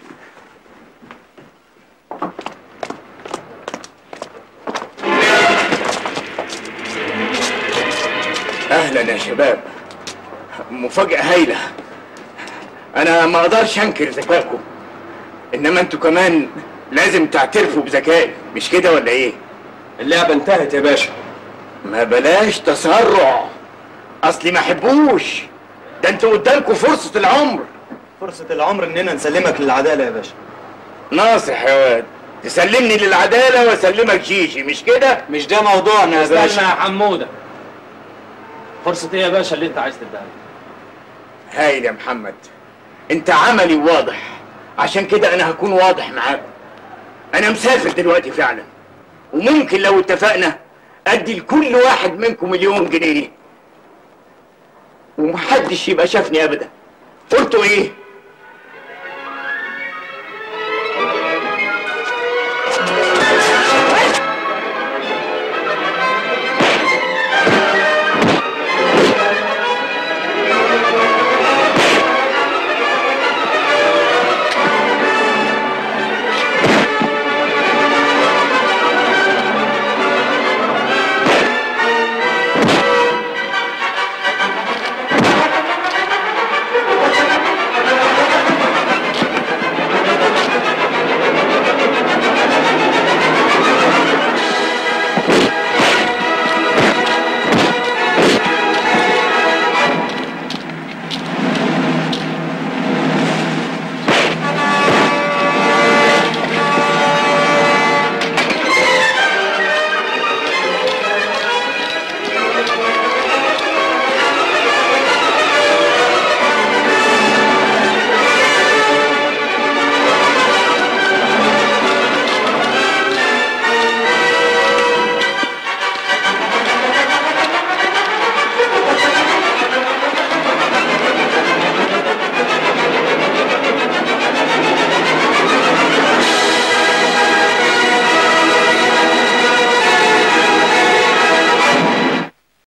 اهلا يا شباب مفاجأة هايلة انا ما اقدرش انكر ذكائكم انما انتوا كمان لازم تعترفوا بذكائي مش كده ولا ايه اللعبة انتهت يا باشا ما بلاش تسرع اصلي ما احبوش ده انتوا قدامكم فرصة العمر فرصة العمر اننا نسلمك للعدالة يا باشا ناصح يا واد تسلمني للعدالة واسلمك جيجي مش كده مش ده موضوعنا يا استنى باشا يا حمودة فرصة ايه يا باشا اللي انت عايز تديها لي؟ هايل يا محمد انت عملي واضح عشان كده انا هكون واضح معاك انا مسافر دلوقتي فعلا وممكن لو اتفقنا ادي لكل واحد منكم مليون جنيه ومحدش يبقى شافني ابدا قلتوا ايه